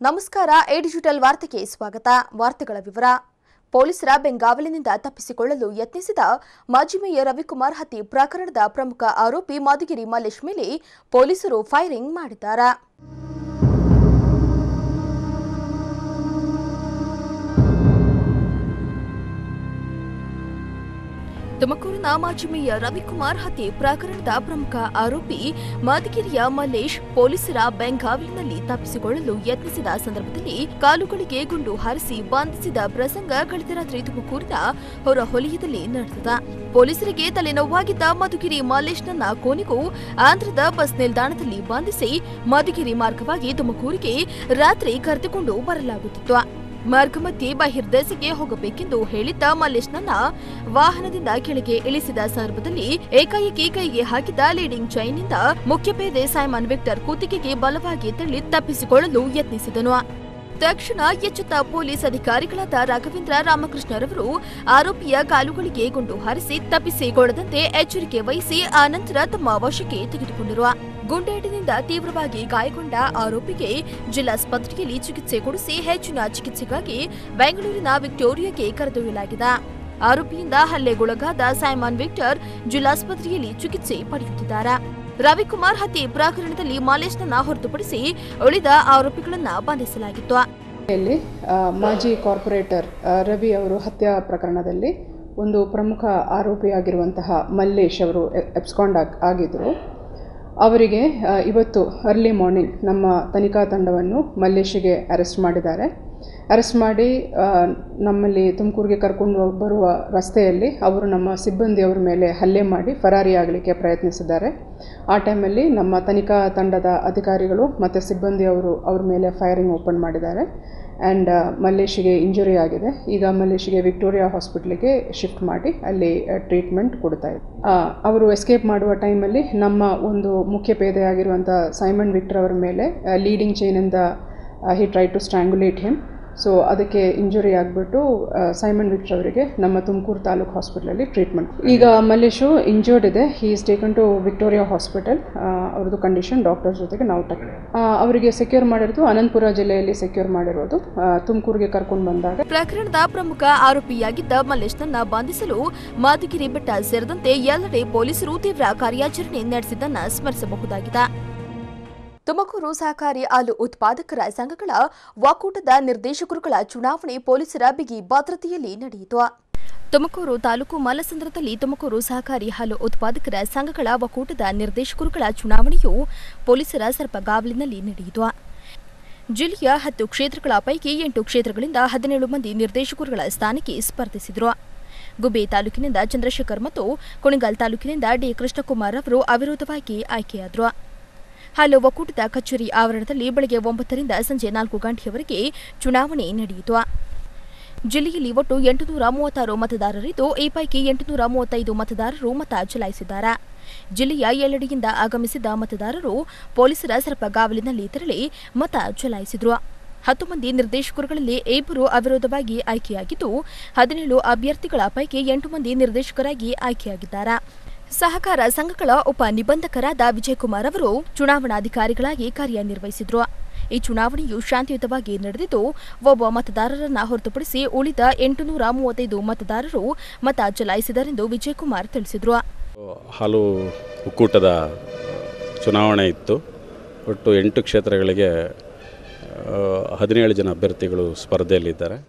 ನಮಸ್ಕಾರ A digital ವಾರ್ತೆಗೆ ಸ್ವಾಗತ ವಾರ್ತೆಗಳ ವಿವರ ಪೊಲೀಸರ ಬೆಂಗಾವಲಿನಿಂದ ತಪ್ಪಿಸಿಕೊಳ್ಳಲು ಯತ್ನಿಸಿದ ಮಾಜಿ ಮೇಯರ್ ರವಿಕುಮಾರ್ ಹತ್ಯೆ ಪ್ರಕರಣದ ಪ್ರಮುಖ ಆರೋಪಿ ಮಧುಗಿರಿ ಮಲ್ಲೇಶ್ ಮೇಲೆ ಪೊಲೀಸರು ಫೈರಿಂಗ್ ಮಾಡಿದ್ದಾರೆ ತುಮಕೂರಿನ ಮಾಜಿ ಮೇಯರ್ ರವಿಕುಮಾರ್ ಹತ್ಯೆ ಪ್ರಕರಣದ ಪ್ರಮುಖ ಆರೋಪಿ ಮಧುಗಿರಿಯ ಮಲ್ಲೇಶ್ ಪೊಲೀಸರ ಬೆಂಗಾವಲಿನಲ್ಲಿ ತಪ್ಪಿಸಿಕೊಳ್ಳಲು ಯತ್ನಿಸಿದ ಸಂದರ್ಭದಲ್ಲಿ ಕಾಲುಗಳಿಗೆ ಗುಂಡು ಹಾರಿಸಿ ಬಂಧಿಸಿದ ಪ್ರಸಂಗ ಕಳೆದ ರಾತ್ರಿ ತುಮಕೂರಿನ ಹೊರಹೊಲಯದಲ್ಲಿ ನಡೆದಿದೆ ಪೊಲೀಸರಿಗೆ ತಲೆನೋವಾಗಿದ್ದ ಮಧುಗಿರಿ ಮಲ್ಲೇಶ್ನನ್ನ ಕೊನೆಗೂ ಆಂಧ್ರದ ಬಸ್ ನಿಲ್ದಾಣದಲ್ಲಿ ಬಂಧಿಸಿ ಮಧುಗಿರಿ ಮಾರ್ಗವಾಗಿ ತುಮಕೂರಿಗೆ ರಾತ್ರಿ ಕರೆದುಕೊಂಡು ಬರಲಾಗುತ್ತಿತ್ತು ಮಾರ್ಗ ಮಧ್ಯೆ ಬಹಿರ್ದೇಶಕ್ಕೆ ಹೋಗಬೇಕೆಂದು ಹೇಳಿದ್ದ ಮಲ್ಲೇಶ್ನನ್ನ ವಾಹನದಿಂದ ಕೆಳಗೆ ಇಳಿಸಿದ ಸಂದರ್ಭದಲ್ಲಿ ಏಕಾಏಕಿ ಕೈಗೆ ಹಾಕಿದ ಲೀಡಿಂಗ್ ಚೈನ್ನಿಂದ ಮುಖ್ಯಪೇದೆ ಸೈಮನ್ ವಿಕ್ಟರ್ ಕುತ್ತಿಗೆಗೆ ಬಲವಾಗಿ ತಳ್ಳಿ ತಪ್ಪಿಸಿಕೊಳ್ಳಲು ಯತ್ನಿಸಿದನು ತಕ್ಷಣ ಎಚ್ಚೆತ್ತ ಪೊಲೀಸ್ ಅಧಿಕಾರಿಗಳಾದ ರಾಘವೇಂದ್ರ ರಾಮಕೃಷ್ಣರವರು ಆರೋಪಿಯ ಕಾಲುಗಳಿಗೆ ಗುಂಡು ಹಾರಿಸಿ ತಪ್ಪಿಸಿಕೊಳ್ಳದಂತೆ ಎಚ್ಚರಿಕೆ ವಹಿಸಿ ಆನಂತರ ತಮ್ಮ ವಶಕ್ಕೆ ತೆಗೆದುಕೊಂಡರು ಗುಂಡೇಟಿನಿಂದ ತೀವ್ರವಾಗಿ ಗಾಯಗೊಂಡ ಆರೋಪಿಗೆ ಜಿಲ್ಲಾಸ್ಪತ್ರೆಯಲ್ಲಿ ಚಿಕಿತ್ಸೆ ಕೊಡಿಸಿ ಹೆಚ್ಚಿನ ಚಿಕಿತ್ಸೆಗಾಗಿ ಬೆಂಗಳೂರಿನ ವಿಕ್ಟೋರಿಯಾಗೆ ಕರೆದೊಯ್ಯಲಾಗಿದೆ ಆರೋಪಿಯಿಂದ ಹಲ್ಲೆಗೊಳಗಾದ ಸೈಮನ್ ವಿಕ್ಟರ್ ಜಿಲ್ಲಾಸ್ಪತ್ರೆಯಲ್ಲಿ ಚಿಕಿತ್ಸೆ ಪಡೆಯುತ್ತಿದ್ದಾರೆ ರವಿಕುಮಾರ್ ಹತ್ಯೆ ಪ್ರಕರಣದಲ್ಲಿ ಮಾಲೇಶ್ನನ್ನ ಹೊರತುಪಡಿಸಿ ಉಳಿದ ಆರೋಪಿಗಳನ್ನ ಬಂಧಿಸಲಾಗಿತ್ತು ಯಲ್ಲಿ ಆ, ಮಾಜಿ ಕಾರ್ಪೊರೇಟರ್ ಆ, ರವಿ ಅವರು ಹತ್ಯಾ ಪ್ರಕರಣದಲ್ಲಿ ಒಂದು ಪ್ರಮುಖ ಆರೋಪಿಯಾಗಿರುವಂತಹ ಮಲ್ಲೇಶ್ ಅವರು ಎಬ್ಸ್ಕಾಂಡ್ ಆಗ್ ಆಗಿದ್ದರು ಅವರಿಗೆ ಆ, ಇವತ್ತು ಅರ್ಲಿ ಮಾರ್ನಿಂಗ್ ನಮ್ಮ ತನಿಖಾ ತಂಡವನ್ನು ಮಲ್ಲೇಶಿಗೆ ಅರೆಸ್ಟ್ ಮಾಡಿದ್ದಾರೆ ಅರೆಸ್ಟ್ ಮಾಡಿ ಆ, ನಮ್ಮಲ್ಲಿ ತುಮಕೂರಿಗೆ ಕರ್ಕೊಂಡು ಬರುವ ರಸ್ತೆಯಲ್ಲಿ ಅವರು ನಮ್ಮ ಸಿಬ್ಬಂದಿಯವರ ಮೇಲೆ ಹಲ್ಲೆ ಮಾಡಿ ಫರಾರಿಯಾಗಲಿಕ್ಕೆ ಪ್ರಯತ್ನಿಸಿದ್ದಾರೆ ಆ ಟೈಮಲ್ಲಿ ನಮ್ಮ ತನಿಖಾ ತಂಡದ ಅಧಿಕಾರಿಗಳು ಮತ್ತು ಸಿಬ್ಬಂದಿಯವರು ಅವ್ರ ಮೇಲೆ ಫೈರಿಂಗ್ ಓಪನ್ ಮಾಡಿದ್ದಾರೆ ಆ್ಯಂಡ್ ಮಲ್ಲೇಶಿಗೆ ಇಂಜುರಿ ಆಗಿದೆ ಈಗ ಮಲ್ಲೇಶಿಗೆ ವಿಕ್ಟೋರಿಯಾ ಹಾಸ್ಪಿಟ್ಲಿಗೆ ಶಿಫ್ಟ್ ಮಾಡಿ ಅಲ್ಲಿ ಟ್ರೀಟ್ಮೆಂಟ್ ಕೊಡ್ತಾ ಇದ್ದಾರೆ ಆ, ಅವರು ಎಸ್ಕೇಪ್ ಮಾಡುವ ಟೈಮಲ್ಲಿ ನಮ್ಮ ಒಂದು ಮುಖ್ಯ ಪೇದೆಯಾಗಿರುವಂಥ ಸೈಮನ್ ವಿಕ್ಟರ್ ಅವರ ಮೇಲೆ ಲೀಡಿಂಗ್ ಚೈನಿಂದ he try to strangulate him so ಅದಕ್ಕೆ ಇಂಜುರಿ ಆಗಿಬಿಟ್ಟು ಸೈಮನ್ ವಿಕ್ಟರ್ ಅವರಿಗೆ ನಮ್ಮ ತುಮಕೂರು ತಾಲೂಕು ಹಾಸ್ಪಿಟಲಲ್ಲಿ ಟ್ರೀಟ್ಮೆಂಟ್ ಈಗ ಮಲ್ಲೇಶು ಇಂಜರ್ಡ್ ಇದೆ he is taken to Victoria hospital ಅವ್ರದ್ದು ಕಂಡೀಷನ್ ಡಾಕ್ಟರ್ ಜೊತೆಗೆ ನಾವು ಟಕ್ ಆ, ಅವರಿಗೆ ಸೆಕ್ಯೂರ್ ಮಾಡಿರೋದು ಅನಂತಪುರ ಜಿಲ್ಲೆಯಲ್ಲಿ ಸೆಕ್ಯೂರ್ ಮಾಡಿರೋದು ಆ, ತುಮಕೂರಿಗೆ ಕರ್ಕೊಂಡು ಬಂದಾಗ ಪ್ರಕರಣದ ಪ್ರಮುಖ ಆರೋಪಿಯಾಗಿದ್ದ ಮಲ್ಲೇಶ್ನನ್ನ ಬಂಧಿಸಲು ಮಾಧುಗಿರಿ ಬೆಟ್ಟ ಸೇರಿದಂತೆ ಎಲ್ಲೆಡೆ ಪೊಲೀಸರು ತೀವ್ರ ಕಾರ್ಯಾಚರಣೆ ನಡೆಸಿದ್ದನ್ನ ಸ್ಮರಿಸಬಹುದಾಗಿದೆ ತುಮಕೂರು ಸಹಕಾರಿ ಹಾಲು ಉತ್ಪಾದಕರ ಸಂಘಗಳ ಒಕ್ಕೂಟದ ನಿರ್ದೇಶಕರುಗಳ ಚುನಾವಣೆ ಪೊಲೀಸರ ಬಿಗಿ ಭದ್ರತೆಯಲ್ಲಿ ನಡೆಯಿತು ತುಮಕೂರು ತಾಲೂಕು ಮಲಸಂದ್ರದಲ್ಲಿ ತುಮಕೂರು ಸಹಕಾರಿ ಹಾಲು ಉತ್ಪಾದಕರ ಸಂಘಗಳ ಒಕ್ಕೂಟದ ನಿರ್ದೇಶಕರುಗಳ ಚುನಾವಣೆಯು ಪೊಲೀಸರ ಸರ್ಪಗಾವಲಿನಲ್ಲಿ ನಡೆಯಿತು ಜಿಲ್ಲೆಯ ಹತ್ತು ಕ್ಷೇತ್ರಗಳ ಪೈಕಿ ಎಂಟು ಕ್ಷೇತ್ರಗಳಿಂದ ಹದಿನೇಳು ಮಂದಿ ನಿರ್ದೇಶಕರುಗಳ ಸ್ಥಾನಕ್ಕೆ ಸ್ಪರ್ಧಿಸಿದರು ಗುಬ್ಬಿ ತಾಲೂಕಿನಿಂದ ಚಂದ್ರಶೇಖರ್ ಮತ್ತು ಕುಣಿಗಲ್ ತಾಲೂಕಿನಿಂದ ಡಿ ಕೃಷ್ಣಕುಮಾರ್ ಅವರು ಅವಿರೋಧವಾಗಿ ಆಯ್ಕೆಯಾದರು ಹಾಲು ಒಕ್ಕೂಟದ ಕಚೇರಿ ಆವರಣದಲ್ಲಿ ಬೆಳಗ್ಗೆ ಒಂಬತ್ತರಿಂದ ಸಂಜೆ ನಾಲ್ಕು ಗಂಟೆಯವರೆಗೆ ಚುನಾವಣೆ ನಡೆಯಿತು ಜಿಲ್ಲೆಯಲ್ಲಿ ಒಟ್ಟು ಎಂಟುನೂರ ಮೂವತ್ತಾರು ಮತದಾರರಿದ್ದು ಈ ಪೈಕಿ ಎಂಟುನೂರ ಮೂವತ್ತೈದು ಮತದಾರರು ಮತ ಚಲಾಯಿಸಿದ್ದಾರೆ ಜಿಲ್ಲೆಯ ಎಲ್ಲೆಡೆಯಿಂದ ಆಗಮಿಸಿದ ಮತದಾರರು ಪೊಲೀಸರ ಸರ್ಪಗಾವಲಿನಲ್ಲಿ ತೆರಳಿ ಮತ ಚಲಾಯಿಸಿದರು ಹತ್ತು ಮಂದಿ ನಿರ್ದೇಶಕರುಗಳಲ್ಲಿ ಇಬ್ಬರು ಅವಿರೋಧವಾಗಿ ಆಯ್ಕೆಯಾಗಿದ್ದು ಹದಿನೇಳು ಅಭ್ಯರ್ಥಿಗಳ ಪೈಕಿ ಎಂಟು ಮಂದಿ ನಿರ್ದೇಶಕರಾಗಿ ಆಯ್ಕೆಯಾಗಿದ್ದಾರೆ ಸಹಕಾರ ಸಂಘಗಳ ಉಪ ನಿಬಂಧಕರಾದ ವಿಜಯಕುಮಾರ್ ಅವರು ಚುನಾವಣಾಧಿಕಾರಿಗಳಾಗಿ ಕಾರ್ಯನಿರ್ವಹಿಸಿದ್ರು ಈ ಚುನಾವಣೆಯು ಶಾಂತಿಯುತವಾಗಿ ನಡೆದಿದ್ದು ಒಬ್ಬ ಮತದಾರರನ್ನ ಹೊರತುಪಡಿಸಿ ಉಳಿದ ಎಂಟುನೂರ ಮೂವತ್ತೈದು ಮತದಾರರು ಮತ ಚಲಾಯಿಸಿದರೆಂದು ವಿಜಯಕುಮಾರ್ ತಿಳಿಸಿದರು ಹಾಲು ಒಕ್ಕೂಟದ ಚುನಾವಣೆ ಇತ್ತು ಒಟ್ಟು ಎಂಟು ಕ್ಷೇತ್ರಗಳಿಗೆ ಆ, ಹದಿನೇಳು ಜನ ಅಭ್ಯರ್ಥಿಗಳು ಸ್ಪರ್ಧೆಯಲ್ಲಿದ್ದಾರೆ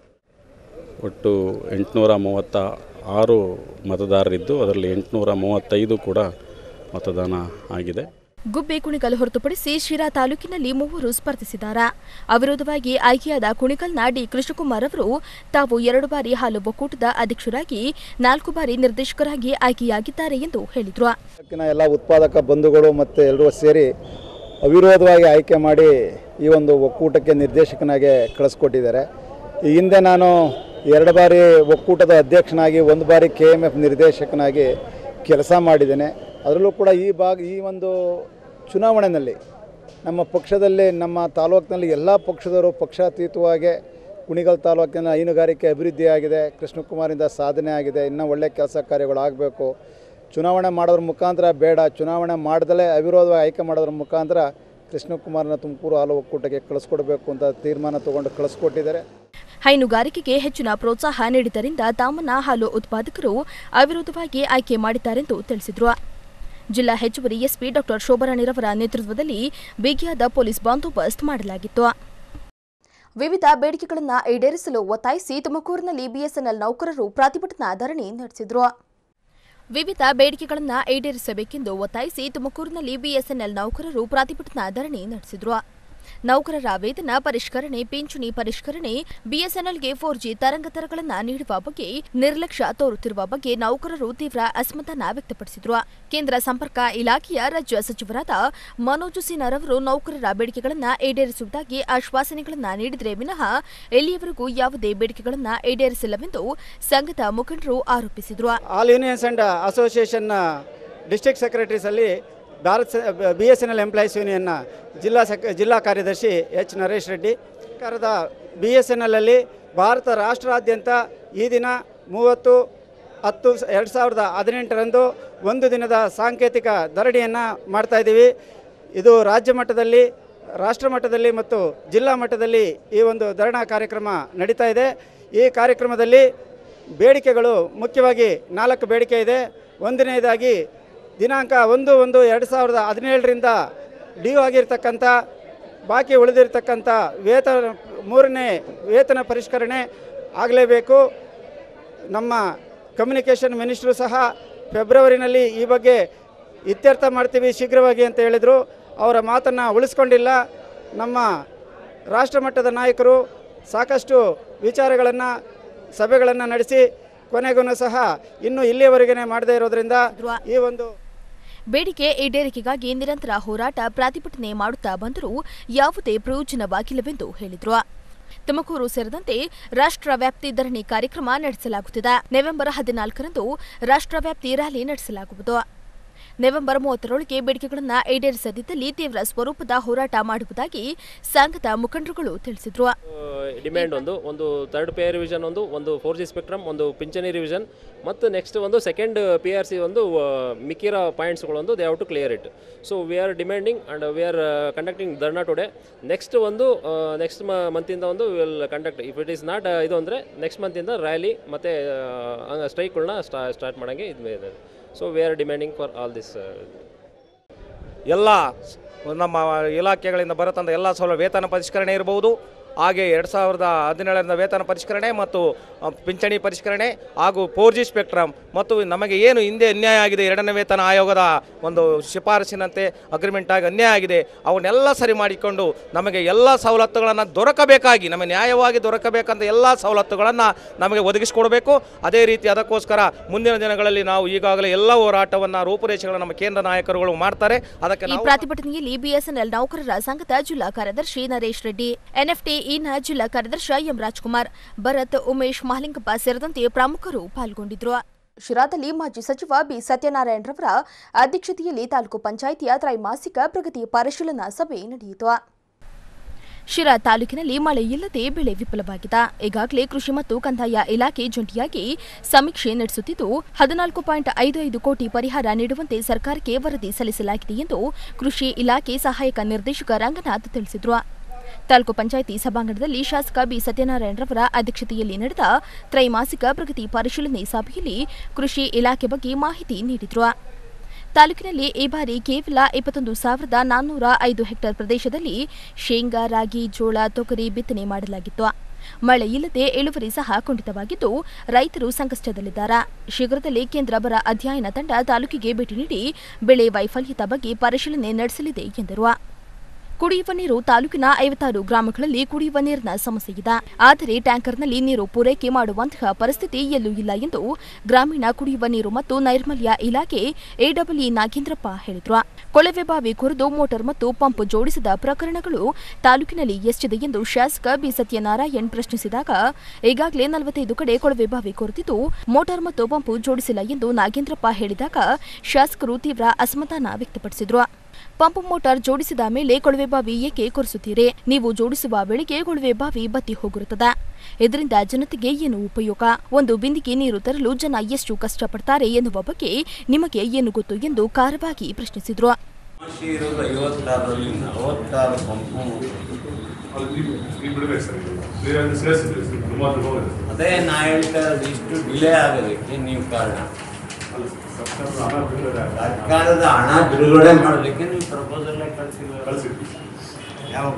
ಒಟ್ಟು ಎಂಟುನೂರ ಮೂವತ್ತ ಆರು ಮತದಾರರಿದ್ದು ಅದರಲ್ಲಿ ಎಂಟುನೂರ ಮೂವತ್ತೈದು ಕೂಡ ಮತದಾನ ಆಗಿದೆ ಗುಬ್ಬಿ ಕುಣಿಗಲ್ ಹೊರತುಪಡಿಸಿ ಶಿರಾ ತಾಲೂಕಿನಲ್ಲಿ ಮೂವರು ಸ್ಪರ್ಧಿಸಿದ್ದಾರೆ ಅವಿರೋಧವಾಗಿ ಆಯ್ಕೆಯಾದ ಕುಣಿಗಲ್ನ ಡಿ ಕೃಷ್ಣಕುಮಾರ್ ಅವರು ತಾವು ಎರಡು ಬಾರಿ ಹಾಲು ಒಕ್ಕೂಟದ ಅಧ್ಯಕ್ಷರಾಗಿ ನಾಲ್ಕು ಬಾರಿ ನಿರ್ದೇಶಕರಾಗಿ ಆಯ್ಕೆಯಾಗಿದ್ದಾರೆ ಎಂದು ಹೇಳಿದರು ತಾಲೂಕಿನ ಎಲ್ಲ ಉತ್ಪಾದಕ ಬಂಧುಗಳು ಮತ್ತು ಎಲ್ಲರೂ ಸೇರಿ ಅವಿರೋಧವಾಗಿ ಆಯ್ಕೆ ಮಾಡಿ ಈ ಒಂದು ಒಕ್ಕೂಟಕ್ಕೆ ನಿರ್ದೇಶಕನಾಗಿ ಕಳಿಸ್ಕೊಟ್ಟಿದ್ದಾರೆ ಈ ಹಿಂದೆ ನಾನು ಎರಡು ಬಾರಿ ಒಕ್ಕೂಟದ ಅಧ್ಯಕ್ಷನಾಗಿ ಒಂದು ಬಾರಿ ಕೆ ಎಮ್ ಎಫ್ ನಿರ್ದೇಶಕನಾಗಿ ಕೆಲಸ ಮಾಡಿದ್ದೇನೆ ಅದರಲ್ಲೂ ಕೂಡ ಈ ಭಾಗ ಈ ಒಂದು ಚುನಾವಣೆಯಲ್ಲಿ ನಮ್ಮ ಪಕ್ಷದಲ್ಲಿ ನಮ್ಮ ತಾಲೂಕಿನಲ್ಲಿ ಎಲ್ಲ ಪಕ್ಷದವರು ಪಕ್ಷಾತೀತವಾಗಿ ಕುಣಿಗಲ್ ತಾಲೂಕಿನ ಹೈನುಗಾರಿಕೆ ಅಭಿವೃದ್ಧಿ ಆಗಿದೆ ಕೃಷ್ಣಕುಮಾರಿಂದ ಸಾಧನೆ ಆಗಿದೆ ಇನ್ನೂ ಒಳ್ಳೆಯ ಕೆಲಸ ಕಾರ್ಯಗಳು ಆಗಬೇಕು ಚುನಾವಣೆ ಮಾಡೋದ್ರ ಮುಖಾಂತರ ಬೇಡ ಚುನಾವಣೆ ಮಾಡ್ದಲೇ ಅವಿರೋಧವಾಗಿ ಆಯ್ಕೆ ಮಾಡೋದ್ರ ಮುಖಾಂತರ ಕೃಷ್ಣಕುಮಾರ್ನ ತುಮಕೂರು ಹಾಲು ಒಕ್ಕೂಟಕ್ಕೆ ಕಳಿಸ್ಕೊಡ್ಬೇಕು ಅಂತ ತೀರ್ಮಾನ ತಗೊಂಡು ಕಳಿಸ್ಕೊಟ್ಟಿದ್ದಾರೆ ಹೈನುಗಾರಿಕೆಗೆ ಹೆಚ್ಚಿನ ಪ್ರೋತ್ಸಾಹ ನೀಡಿದ್ದರಿಂದ ತಾಮನ್ನ ಹಾಲು ಉತ್ಪಾದಕರು ಅವಿರೋಧವಾಗಿ ಆಯ್ಕೆ ಮಾಡಿದ್ದಾರೆಂದು ತಿಳಿಸಿದರು ಜಿಲ್ಲಾ ಹೆಚ್ಚುವರಿ ಎಸ್ಪಿ ಡಾಕ್ಟರ್ ಶೋಭರಾಣಿರವರ ನೇತೃತ್ವದಲ್ಲಿ ಬಿಗಿಯಾದ ಪೊಲೀಸ್ ಬಂದೋಬಸ್ತ್ ಮಾಡಲಾಗಿತ್ತು ವಿವಿಧ ಬೇಡಿಕೆಗಳನ್ನು ಈಡೇರಿಸಲು ಒತ್ತಾಯಿಸಿ ತುಮಕೂರಿನಲ್ಲಿ ಬಿಎಸ್ಎನ್ಎಲ್ ನೌಕರರು ಪ್ರತಿಭಟನಾ ಧರಣಿ ನಡೆಸಿದರು ವಿವಿಧ ಬೇಡಿಕೆಗಳನ್ನು ಈಡೇರಿಸಬೇಕೆಂದು ಒತ್ತಾಯಿಸಿ ತುಮಕೂರಿನಲ್ಲಿ ಬಿಎಸ್ಎನ್ಎಲ್ ನೌಕರರು ಪ್ರತಿಭಟನಾ ಧರಣಿ ನಡೆಸಿದರು ನೌಕರರ ವೇತನ ಪರಿಷ್ಕರಣೆ ಪಿಂಚಣಿ ಪರಿಷ್ಕರಣೆ ಬಿಎಸ್ಎನ್ಎಲ್ಗೆ ಫೋರ್ ಜಿ ತರಂಗಾಂತರಗಳನ್ನು ನೀಡುವ ಬಗ್ಗೆ ನಿರ್ಲಕ್ಷ್ಯ ತೋರುತ್ತಿರುವ ಬಗ್ಗೆ ನೌಕರರು ತೀವ್ರ ಅಸಮಾಧಾನ ವ್ಯಕ್ತಪಡಿಸಿದರು ಕೇಂದ್ರ ಸಂಪರ್ಕ ಇಲಾಖೆಯ ರಾಜ್ಯ ಸಚಿವರಾದ ಮನೋಜ್ ಸಿನ್ಹಾರವರು ನೌಕರರ ಬೇಡಿಕೆಗಳನ್ನು ಈಡೇರಿಸುವುದಾಗಿ ಆಶ್ವಾಸನೆಗಳನ್ನು ನೀಡಿದರೆ ವಿನಃ ಇಲ್ಲಿಯವರೆಗೂ ಯಾವುದೇ ಬೇಡಿಕೆಗಳನ್ನು ಈಡೇರಿಸಿಲ್ಲವೆಂದು ಸಂಘದ ಮುಖಂಡರು ಆರೋಪಿಸಿದರು ಆಲ್ ಯೂನಿಯನ್ಸ್ ಆ್ಯಂಡ್ ಅಸೋಸಿಯೇಷನ್ನ ಡಿಸ್ಟ್ರಿಕ್ಟ್ ಸೆಕ್ರೆಟರೀಸಲ್ಲಿ Bharat B S N L employees ಯೂನಿಯನ್ನ ಜಿಲ್ಲಾ ಸೆಕ್ ಜಿಲ್ಲಾ ಕಾರ್ಯದರ್ಶಿ ಎಚ್ ನರೇಶ್ ರೆಡ್ಡಿ ಸರ್ಕಾರದ ಬಿ ಎಸ್ ಎನ್ ಎಲ್ಲಲ್ಲಿ ಭಾರತ ರಾಷ್ಟ್ರಾದ್ಯಂತ ಈ ದಿನ ಮೂವತ್ತು ಹತ್ತು ಎರಡು ಸಾವಿರದ ಹದಿನೆಂಟರಂದು ಒಂದು ದಿನದ ಸಾಂಕೇತಿಕ ಧರಣಿಯನ್ನು ಮಾಡ್ತಾಯಿದ್ದೀವಿ ಇದು ರಾಜ್ಯ ಮಟ್ಟದಲ್ಲಿ ರಾಷ್ಟ್ರ ಮಟ್ಟದಲ್ಲಿ ಮತ್ತು ಜಿಲ್ಲಾ ಮಟ್ಟದಲ್ಲಿ ಈ ಒಂದು ಧರಣಾ ಕಾರ್ಯಕ್ರಮ ನಡೀತಾ ಇದೆ ಈ ಕಾರ್ಯಕ್ರಮದಲ್ಲಿ ಬೇಡಿಕೆಗಳು ಮುಖ್ಯವಾಗಿ ನಾಲ್ಕು ಬೇಡಿಕೆ ಇದೆ ಒಂದನೇದಾಗಿ ದಿನಾಂಕ ಒಂದು ಒಂದು ಎರಡು ಸಾವಿರದ ಹದಿನೇಳರಿಂದ ಡ್ಯೂ ಆಗಿರ್ತಕ್ಕಂಥ ಬಾಕಿ ಉಳಿದಿರ್ತಕ್ಕಂಥ ವೇತನ ಮೂರನೇ ವೇತನ ಪರಿಷ್ಕರಣೆ ಆಗಲೇಬೇಕು ನಮ್ಮ ಕಮ್ಯುನಿಕೇಷನ್ ಮಿನಿಸ್ಟ್ರು ಸಹ ಫೆಬ್ರವರಿನಲ್ಲಿ ಈ ಬಗ್ಗೆ ಇತ್ಯರ್ಥ ಮಾಡ್ತೀವಿ ಶೀಘ್ರವಾಗಿ ಅಂತ ಹೇಳಿದರು ಅವರ ಮಾತನ್ನು ಉಳಿಸ್ಕೊಂಡಿಲ್ಲ ನಮ್ಮ ರಾಷ್ಟ್ರ ಮಟ್ಟದ ನಾಯಕರು ಸಾಕಷ್ಟು ವಿಚಾರಗಳನ್ನು ಸಭೆಗಳನ್ನು ನಡೆಸಿ ಕೊನೆಗೂ ಸಹ ಇನ್ನೂ ಇಲ್ಲಿಯವರೆಗೆ ಮಾಡದೇ ಇರೋದ್ರಿಂದ ಈ ಒಂದು ಬೇಡಿಕೆ ಈಡೇರಿಕೆಗಾಗಿ ನಿರಂತರ ಹೋರಾಟ ಪ್ರತಿಭಟನೆ ಮಾಡುತ್ತಾ ಬಂದರೂ ಯಾವುದೇ ಪ್ರಯೋಜನವಾಗಿಲ್ಲವೆಂದು ಹೇಳಿದರು ತುಮಕೂರು ಸೇರಿದಂತೆ ರಾಷ್ಟ್ರವ್ಯಾಪ್ತಿ ಧರಣಿ ಕಾರ್ಯಕ್ರಮ ನಡೆಸಲಾಗುತ್ತಿದೆ ನವೆಂಬರ್ ಹದಿನಾಲ್ಕರಂದು ರಾಷ್ಟ್ರವ್ಯಾಪ್ತಿ ರ್ಯಾಲಿ ನಡೆಸಲಾಗುವುದು ನವೆಂಬರ್ ಮೂವತ್ತರೊಳಗೆ ಬೇಡಿಕೆಗಳನ್ನು ಈಡೇರಿಸದಿದ್ದಲ್ಲಿ ತೀವ್ರ ಸ್ವರೂಪದ ಹೋರಾಟ ಮಾಡುವುದಾಗಿ ಸಂಘದ ಮುಖಂಡರುಗಳು ತಿಳಿಸಿದರು ಡಿಮ್ಯಾಂಡ್ ಒಂದು ಒಂದು ಥರ್ಡ್ ಪೇ ರಿವಿಷನ್ ಒಂದು ಒಂದು ಫೋರ್ ಜಿ ಸ್ಪೆಕ್ಟ್ರಮ್ ಒಂದು ಪಿಂಚಣಿ ರಿವಿಷನ್ ಮತ್ತು ನೆಕ್ಸ್ಟ್ ಒಂದು ಸೆಕೆಂಡ್ ಪಿ ಆರ್ ಸಿ ಒಂದು ಆ, ಮಿಕ್ಕಿರೋ ಪಾಯಿಂಟ್ಸ್ಗಳೊಂದು they have to clear it so we are demanding and we are conducting dharna today next ಒಂದು ನೆಕ್ಸ್ಟ್ ಮಂತಿಂದ ಒಂದು will conduct if it is not ಇದು ಅಂದರೆ ನೆಕ್ಸ್ಟ್ ಮಂತಿಂದ ರ್ಯಾಲಿ ಮತ್ತು ಸ್ಟ್ರೈಕ್ಗಳನ್ನ ಸ್ಟಾ ಸ್ಟಾರ್ಟ್ ಮಾಡೋಂಗೆ ಇದು ಇದೆ so we are demanding for all this ಎಲ್ಲ ನಮ್ಮ ಇಲಾಖೆಗಳಿಂದ ಬರುತ್ತಂಥ ಎಲ್ಲ ಸೌಲಭ್ಯ ವೇತನ ಪರಿಷ್ಕರಣೆ ಇರಬಹುದು ಹಾಗೆ ಎರಡು ಸಾವಿರದ ಹದಿನೇಳರಿಂದ ವೇತನ ಪರಿಷ್ಕರಣೆ ಮತ್ತು ಅ, ಪಿಂಚಣಿ ಪರಿಷ್ಕರಣೆ ಹಾಗೂ ಫೋರ್ ಜಿ ಸ್ಪೆಕ್ಟ್ರಮ್ ಮತ್ತು ನಮಗೆ ಏನು ಹಿಂದೆ ಅನ್ಯಾಯ ಆಗಿದೆ ಎರಡನೇ ವೇತನ ಆಯೋಗದ ಒಂದು ಶಿಫಾರಸಿನಂತೆ ಅಗ್ರಿಮೆಂಟ್ ಆಗಿ ಅನ್ಯಾಯ ಆಗಿದೆ ಅವನ್ನೆಲ್ಲ ಸರಿ ಮಾಡಿಕೊಂಡು ನಮಗೆ ಎಲ್ಲ ಸವಲತ್ತುಗಳನ್ನು ದೊರಕಬೇಕಾಗಿ ನಮಗೆ ನ್ಯಾಯವಾಗಿ ದೊರಕಬೇಕಂತ ಎಲ್ಲ ಸವಲತ್ತುಗಳನ್ನು ನಮಗೆ ಒದಗಿಸಿಕೊಡಬೇಕು ಅದೇ ರೀತಿ ಅದಕ್ಕೋಸ್ಕರ ಮುಂದಿನ ದಿನಗಳಲ್ಲಿ ನಾವು ಈಗಾಗಲೇ ಎಲ್ಲ ಹೋರಾಟವನ್ನು ರೂಪುರೇಷೆಗಳನ್ನು ನಮ್ಮ ಕೇಂದ್ರ ನಾಯಕರುಗಳು ಮಾಡ್ತಾರೆ ಅದಕ್ಕೆ ಈ ನಾವು ಪ್ರತಿಭಟನೆಯಲ್ಲಿ ಬಿಎಸ್ಎನ್ಎಲ್ ನೌಕರರ ಸಂಘದ ಜಿಲ್ಲಾ ಕಾರ್ಯದರ್ಶಿ ನರೇಶ್ ರೆಡ್ಡಿ ಎನ್ಎಫ್ಟಿಇನ ಜಿಲ್ಲಾ ಕಾರ್ಯದರ್ಶಿ ಎಂ ರಾಜ್ಕುಮಾರ್ ಭರತ್ ಉಮೇಶ್ ಮಹಲಿಂಗಪ್ಪ ಸೇರಿದಂತೆ ಪ್ರಮುಖರು ಪಾಲ್ಗೊಂಡಿದ್ರು ಶಿರಾದಲ್ಲಿ ಮಾಜಿ ಸಚಿವ ಬಿ ಸತ್ಯನಾರಾಯಣರವರ ಅಧ್ಯಕ್ಷತೆಯಲ್ಲಿ ತಾಲೂಕು ಪಂಚಾಯಿತಿಯ ತ್ರೈಮಾಸಿಕ ಪ್ರಗತಿ ಪರಿಶೀಲನಾ ಸಭೆ ನಡೆಯಿತು ಶಿರಾ ತಾಲೂಕಿನಲ್ಲಿ ಮಳೆ ಇಲ್ಲದೆ ಬೆಳೆ ವಿಫಲವಾಗಿದೆ ಈಗಾಗಲೇ ಕೃಷಿ ಮತ್ತು ಕಂದಾಯ ಇಲಾಖೆ ಜಂಟಿಯಾಗಿ ಸಮೀಕ್ಷೆ ನಡೆಸುತ್ತಿದ್ದು ಹದಿನಾಲ್ಕು ಪಾಯಿಂಟ್ ಐದು ಐದು ಕೋಟಿ ಪರಿಹಾರ ನೀಡುವಂತೆ ಸರ್ಕಾರಕ್ಕೆ ವರದಿ ಸಲ್ಲಿಸಲಾಗಿದೆ ಎಂದು ಕೃಷಿ ಇಲಾಖೆ ಸಹಾಯಕ ನಿರ್ದೇಶಕ ರಂಗನಾಥ್ ತಿಳಿಸಿದರು ತಾಲೂಕು ಪಂಚಾಯಿತಿ ಸಭಾಂಗಣದಲ್ಲಿ ಶಾಸಕ ಬಿ ಸತ್ಯನಾರಾಯಣರವರ ಅಧ್ಯಕ್ಷತೆಯಲ್ಲಿ ನಡೆದ ತ್ರೈಮಾಸಿಕ ಪ್ರಗತಿ ಪರಿಶೀಲನೆ ಸಭೆಯಲ್ಲಿ ಕೃಷಿ ಇಲಾಖೆ ಬಗ್ಗೆ ಮಾಹಿತಿ ನೀಡಿದರು ತಾಲೂಕಿನಲ್ಲಿ ಈ ಬಾರಿ ಕೇವಲ ಇಪ್ಪತ್ತೊಂದು ಸಾವಿರದ ನಾನ್ನೂರ ಐದು ಹೆಕ್ಟೇರ್ ಪ್ರದೇಶದಲ್ಲಿ ಶೇಂಗಾ ರಾಗಿ ಜೋಳ ತೊಗರಿ ಬಿತ್ತನೆ ಮಾಡಲಾಗಿತ್ತು ಮಳೆ ಇಲ್ಲದೆ ಇಳುವರಿ ಸಹ ಕುಂಠಿತವಾಗಿದ್ದು ರೈತರು ಸಂಕಷ್ಟದಲ್ಲಿದ್ದಾರೆ ಶೀಘ್ರದಲ್ಲೇ ಕೇಂದ್ರ ಬರ ಅಧ್ಯಯನ ತಂಡ ತಾಲೂಕಿಗೆ ಭೇಟಿ ನೀಡಿ ಬೆಳೆ ವೈಫಲ್ಯದ ಬಗ್ಗೆ ಪರಿಶೀಲನೆ ನಡೆಸಲಿದೆ ಎಂದರು ಕುಡಿಯುವ ನೀರು ತಾಲೂಕಿನ ಐವತ್ತಾರು ಗ್ರಾಮಗಳಲ್ಲಿ ಕುಡಿಯುವ ನೀರಿನ ಸಮಸ್ಯೆ ಇದೆ ಆದರೆ ಟ್ಯಾಂಕರ್ನಲ್ಲಿ ನೀರು ಪೂರೈಕೆ ಮಾಡುವಂತಹ ಪರಿಸ್ಥಿತಿ ಎಲ್ಲೂ ಇಲ್ಲ ಎಂದು ಗ್ರಾಮೀಣ ಕುಡಿಯುವ ನೀರು ಮತ್ತು ನೈರ್ಮಲ್ಯ ಇಲಾಖೆ ಎಡಬ್ಲ್ಯೂ ನಾಗೇಂದ್ರಪ್ಪ ಹೇಳಿದರು ಕೊಳವೆ ಬಾವಿ ಕೊರೆದು ಮೋಟಾರ್ ಮತ್ತು ಪಂಪ್ ಜೋಡಿಸಿದ ಪ್ರಕರಣಗಳು ತಾಲೂಕಿನಲ್ಲಿ ಎಷ್ಟಿದೆ ಎಂದು ಶಾಸಕ ಬಿ ಸತ್ಯನಾರಾಯಣ್ ಪ್ರಶ್ನಿಸಿದಾಗ ಈಗಾಗಲೇ ನಲವತ್ತೈದು ಕಡೆ ಕೊಳವೆ ಬಾವಿ ಕೊರೆದಿದ್ದು ಮೋಟಾರ್ ಮತ್ತು ಪಂಪ್ ಜೋಡಿಸಿಲ್ಲ ಎಂದು ನಾಗೇಂದ್ರಪ್ಪ ಹೇಳಿದಾಗ ಶಾಸಕರು ತೀವ್ರ ಅಸಮಾಧಾನ ವ್ಯಕ್ತಪಡಿಸಿದರು ಪಂಪ್ ಮೋಟಾರ್ ಜೋಡಿಸಿದ ಮೇಲೆ ಕೊಳವೆ ಬಾವಿ ಏಕೆ ಕೊರೆಸುತ್ತೀರಿ ನೀವು ಜೋಡಿಸುವ ವೇಳೆಗೆ ಕೊಳವೆ ಬಾವಿ ಬತ್ತಿ ಹೋಗಿರುತ್ತದೆ ಇದರಿಂದ ಜನತೆಗೆ ಏನು ಉಪಯೋಗ ಒಂದು ಬಿಂದಿಗೆ ನೀರು ತರಲು ಜನ ಎಷ್ಟು ಕಷ್ಟಪಡ್ತಾರೆ ಎನ್ನುವ ಬಗ್ಗೆ ನಿಮಗೆ ಏನು ಗೊತ್ತು ಎಂದು ಖಾರವಾಗಿ ಪ್ರಶ್ನಿಸಿದರು ಸಮಸ್ಯೆ ಇರೋದು ಐವತ್ತಾರರಲ್ಲಿ ನಲವತ್ತಾರು ಪಂಪು ಅದೇ ನಾ ಹೇಳ್ತಾ ಇರೋದು ಇಷ್ಟು ಡಿಲೇ ಆಗೋದಕ್ಕೆ ನೀವು ಕಾರಣ ಸರ್ಕಾರದ ಹಣ ಬಿಡುಗಡೆ ಮಾಡೋದಕ್ಕೆ ನೀವು ಪ್ರಪೋಸಲ್ ಕಳಿಸಿಲ್ಲ ಯಾವ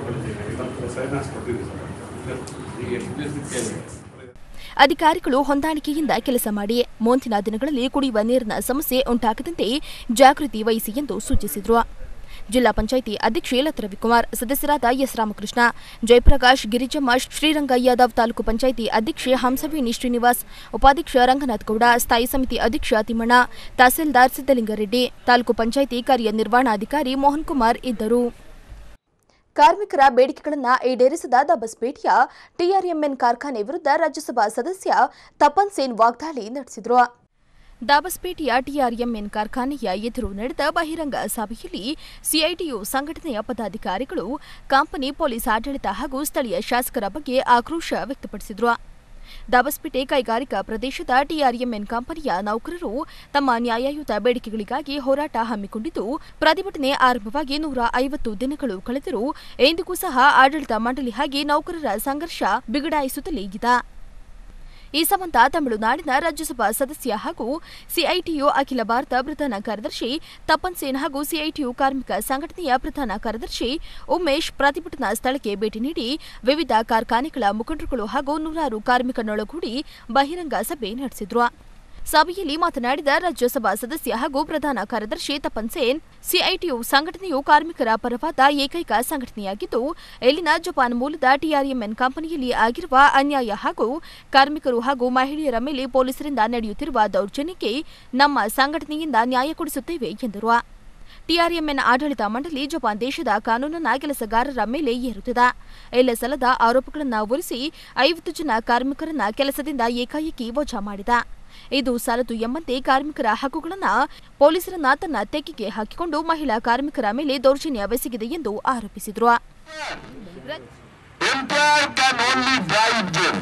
ಈಗ ಎಷ್ಟು ದಿವಸಕ್ಕೆ ಅಧಿಕಾರಿಗಳು ಹೊಂದಾಣಿಕೆಯಿಂದ ಕೆಲಸ ಮಾಡಿ ಮುಂದಿನ ದಿನಗಳಲ್ಲಿ ಕುಡಿಯುವ ನೀರಿನ ಸಮಸ್ಯೆ ಉಂಟಾಗದಂತೆ ಜಾಗೃತಿ ವಹಿಸಿ ಎಂದು ಸೂಚಿಸಿದರು ಜಿಲ್ಲಾ ಪಂಚಾಯಿತಿ ಅಧ್ಯಕ್ಷೆ ಲತಾ ರವಿಕುಮಾರ್ ಸದಸ್ಯರಾದ ಎಸ್ ರಾಮಕೃಷ್ಣ ಜಯಪ್ರಕಾಶ್ ಗಿರಿಜಮ್ಮ ಶ್ರೀರಂಗ ಯಾದವ್ ತಾಲೂಕು ಪಂಚಾಯಿತಿ ಅಧ್ಯಕ್ಷೆ ಹಂಸವೇಣಿ ಶ್ರೀನಿವಾಸ್ ಉಪಾಧ್ಯಕ್ಷ ರಂಗನಾಥ್ ಗೌಡ ಸ್ಥಾಯಿ ಸಮಿತಿ ಅಧ್ಯಕ್ಷ ತಿಮ್ಮಣ್ಣ ತಹಸೀಲ್ದಾರ್ ಸಿದ್ದಲಿಂಗರೆಡ್ಡಿ ತಾಲೂಕು ಪಂಚಾಯಿತಿ ಕಾರ್ಯನಿರ್ವಹಣಾಧಿಕಾರಿ ಮೋಹನ್ ಕುಮಾರ್ ಇದ್ದರು ಕಾರ್ಮಿಕರ ಬೇಡಿಕೆಗಳನ್ನು ಈಡೇರಿಸದ ದಬಸ್ಪೇಟೆಯ ಟಿಆರ್ಎಂಎನ್ ಕಾರ್ಖಾನೆ ವಿರುದ್ಧ ರಾಜ್ಯಸಭಾ ಸದಸ್ಯ ತಪನ್ ಸೇನ್ ವಾಗ್ದಾಳಿ ನಡೆಸಿದರು ದಾಬಸ್ಪೇಟೆಯ ಟಿಆರ್ಎಂಎನ್ ಕಾರ್ಖಾನೆಯ ಎದುರು ನಡೆದ ಬಹಿರಂಗ ಸಭೆಯಲ್ಲಿ ಸಿಐಟಿಯು ಸಂಘಟನೆಯ ಪದಾಧಿಕಾರಿಗಳು ಕಂಪನಿ ಪೊಲೀಸ್ ಆಡಳಿತ ಹಾಗೂ ಸ್ಥಳೀಯ ಶಾಸಕರ ಬಗ್ಗೆ ಆಕ್ರೋಶ ವ್ಯಕ್ತಪಡಿಸಿದರು ದಾಬಸ್ಪೇಟೆ ಕೈಗಾರಿಕಾ ಪ್ರದೇಶದ ಟಿಆರ್ಎಂಎನ್ ಕಂಪನಿಯ ನೌಕರರು ತಮ್ಮ ನ್ಯಾಯಯುತ ಬೇಡಿಕೆಗಳಿಗಾಗಿ ಹೋರಾಟ ಹಮ್ಮಿಕೊಂಡಿದ್ದು ಪ್ರತಿಭಟನೆ ಆರಂಭವಾಗಿ ನೂರ ಐವತ್ತು ದಿನಗಳು ಕಳೆದರೂ ಎಂದಿಗೂ ಸಹ ಆಡಳಿತ ಮಂಡಳಿ ಹಾಗೆ ನೌಕರರ ಸಂಘರ್ಷ ಬಿಗಡಾಯಿಸುತ್ತಲೇ ಇದೆ ಈ ಸಂಬಂಧ ತಮಿಳುನಾಡಿನ ರಾಜ್ಯಸಭಾ ಸದಸ್ಯ ಹಾಗೂ ಸಿಐಟಿಯು ಅಖಿಲ ಭಾರತ ಪ್ರಧಾನ ಕಾರ್ಯದರ್ಶಿ ತಪನ್ ಸೇನ್ ಹಾಗೂ ಸಿಐಟಿಯು ಕಾರ್ಮಿಕ ಸಂಘಟನೆಯ ಪ್ರಧಾನ ಕಾರ್ಯದರ್ಶಿ ಉಮೇಶ್ ಪ್ರತಿಭಟನಾ ಸ್ಥಳಕ್ಕೆ ಭೇಟಿ ನೀಡಿ ವಿವಿಧ ಕಾರ್ಖಾನೆಗಳ ಮುಖಂಡರುಗಳು ಹಾಗೂ ನೂರಾರು ಕಾರ್ಮಿಕರನ್ನೊಳಗೂಡಿ ಬಹಿರಂಗ ಸಭೆ ನಡೆಸಿದ್ರು ಸಭೆಯಲ್ಲಿ ಮಾತನಾಡಿದ ರಾಜ್ಯಸಭಾ ಸದಸ್ಯ ಹಾಗೂ ಪ್ರಧಾನ ಕಾರ್ಯದರ್ಶಿ ತಪನ್ ಸೇನ್ ಸಿಐಟಿಯು ಸಂಘಟನೆಯು ಕಾರ್ಮಿಕರ ಪರವಾದ ಏಕೈಕ ಸಂಘಟನೆಯಾಗಿದ್ದು ಇಲ್ಲಿನ ಜಪಾನ್ ಮೂಲದ ಟಿಆರ್ಎಂಎನ್ ಕಂಪನಿಯಲ್ಲಿ ಆಗಿರುವ ಅನ್ಯಾಯ ಹಾಗೂ ಕಾರ್ಮಿಕರು ಹಾಗೂ ಮಹಿಳೆಯರ ಮೇಲೆ ಪೊಲೀಸರಿಂದ ನಡೆಯುತ್ತಿರುವ ದೌರ್ಜನ್ಯಕ್ಕೆ ನಮ್ಮ ಸಂಘಟನೆಯಿಂದ ನ್ಯಾಯ ಕೊಡಿಸುತ್ತೇವೆ ಎಂದರು ಟಿಆರ್ಎಂಎನ್ ಆಡಳಿತ ಮಂಡಳಿ ಜಪಾನ್ ದೇಶದ ಕಾನೂನನ್ನ ಕೆಲಸಗಾರರ ಮೇಲೆ ಏರುತ್ತಿದೆ ಎಲ್ಲ ಸಲದ ಆರೋಪಗಳನ್ನು ಹೊರಿಸಿ ಐವತ್ತು ಜನ ಕಾರ್ಮಿಕರನ್ನ ಕೆಲಸದಿಂದ ಏಕಾಏಕಿ ವಜಾ ಮಾಡಿದೆ ಇದು ಸಾಲದು ಎಂಬಂತೆ ಕಾರ್ಮಿಕರ ಹಕ್ಕುಗಳನ್ನು ಪೊಲೀಸರನ್ನ ತನ್ನ ತೆಕ್ಕೆಗೆ ಹಾಕಿಕೊಂಡು ಮಹಿಳಾ ಕಾರ್ಮಿಕರ ಮೇಲೆ ದೌರ್ಜನ್ಯವೆಸಗಿದೆ ಎಂದು ಆರೋಪಿಸಿದರು Employer can only bribe them,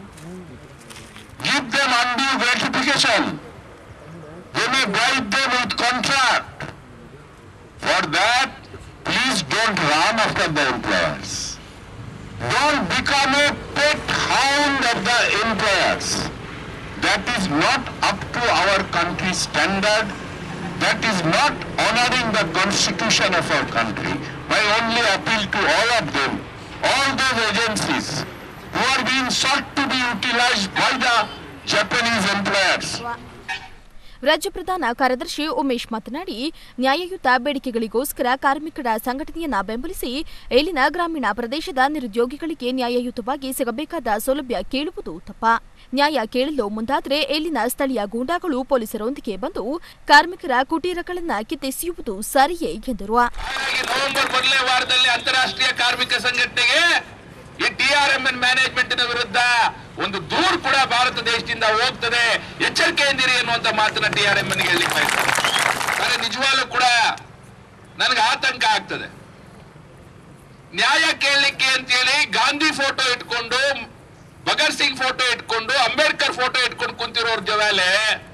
give them undue gratification. They may bribe them with contract. For that, please don't run after the employers. Don't become a pet hound of the employers. That is not up to our country's standard. That is not honoring the constitution of our country. My only appeal to all of them, all those agencies who are being sought to be utilized by the Japanese employers. ರಾಜ್ಯ ಪ್ರಧಾನ ಕಾರ್ಯದರ್ಶಿ ಉಮೇಶ್ ಮಾತನಾಡಿ ನ್ಯಾಯಯುತ ಬೇಡಿಕೆಗಳಿಗೋಸ್ಕರ ಕಾರ್ಮಿಕರ ಸಂಘಟನೆಯನ್ನ ಬೆಂಬಲಿಸಿ ಇಲ್ಲಿನ ಗ್ರಾಮೀಣ ಪ್ರದೇಶದ ನಿರುದ್ಯೋಗಿಗಳಿಗೆ ನ್ಯಾಯಯುತವಾಗಿ ಸಿಗಬೇಕಾದ ಸೌಲಭ್ಯ ಕೇಳುವುದು ತಪ್ಪ ನ್ಯಾಯ ಕೇಳಲು ಮುಂದಾದರೆ ಇಲ್ಲಿನ ಸ್ಥಳೀಯ ಗೂಂಡಾಗಳು ಪೊಲೀಸರೊಂದಿಗೆ ಬಂದು ಕಾರ್ಮಿಕರ ಕುಟೀರಗಳನ್ನ ಕಿತ್ತೆಸೆಯುವುದು ಸರಿಯೇ ಎಂದರು ಹಾಗಾಗಿ ನವೆಂಬರ್ ಮೊದಲನೇ ವಾರದಲ್ಲಿ ಅಂತಾರಾಷ್ಟ್ರೀಯ ಕಾರ್ಮಿಕ ಸಂಘಟನೆಗೆ ಈ ಟಿಆರ್ಎಂಎನ್ ಮ್ಯಾನೇಜ್ಮೆಂಟ್ನ ವಿರುದ್ಧ ಒಂದು ದೂರು ಕೂಡ ಭಾರತ ದೇಶದಿಂದ ಹೋಗ್ತದೆ ಎಚ್ಚರಿಕೆಯಿಂದಿರಿ ಎನ್ನುವಂತ ಮಾತನ್ನ ಟಿಆರ್ಎಂಎನ್ ಹೇಳಲಿಕ್ಕೆ ಬಯಸ್ತೇನೆ ಆದರೆ ನಿಜವಾಗ್ಲೂ ಕೂಡ ನನಗೆ ಆತಂಕ ಆಗ್ತದೆ ನ್ಯಾಯ ಕೇಳಲಿಕ್ಕೆ ಅಂತೇಳಿ ಗಾಂಧಿ ಫೋಟೋ ಇಟ್ಕೊಂಡು ಭಗತ್ ಸಿಂಗ್ ಫೋಟೋ ಇಟ್ಕೊಂಡು ಅಂಬೇಡ್ಕರ್ ಫೋಟೋ ಇಟ್ಕೊಂಡು ಕುಂತಿರೋರ್ ಜವಾಲೆ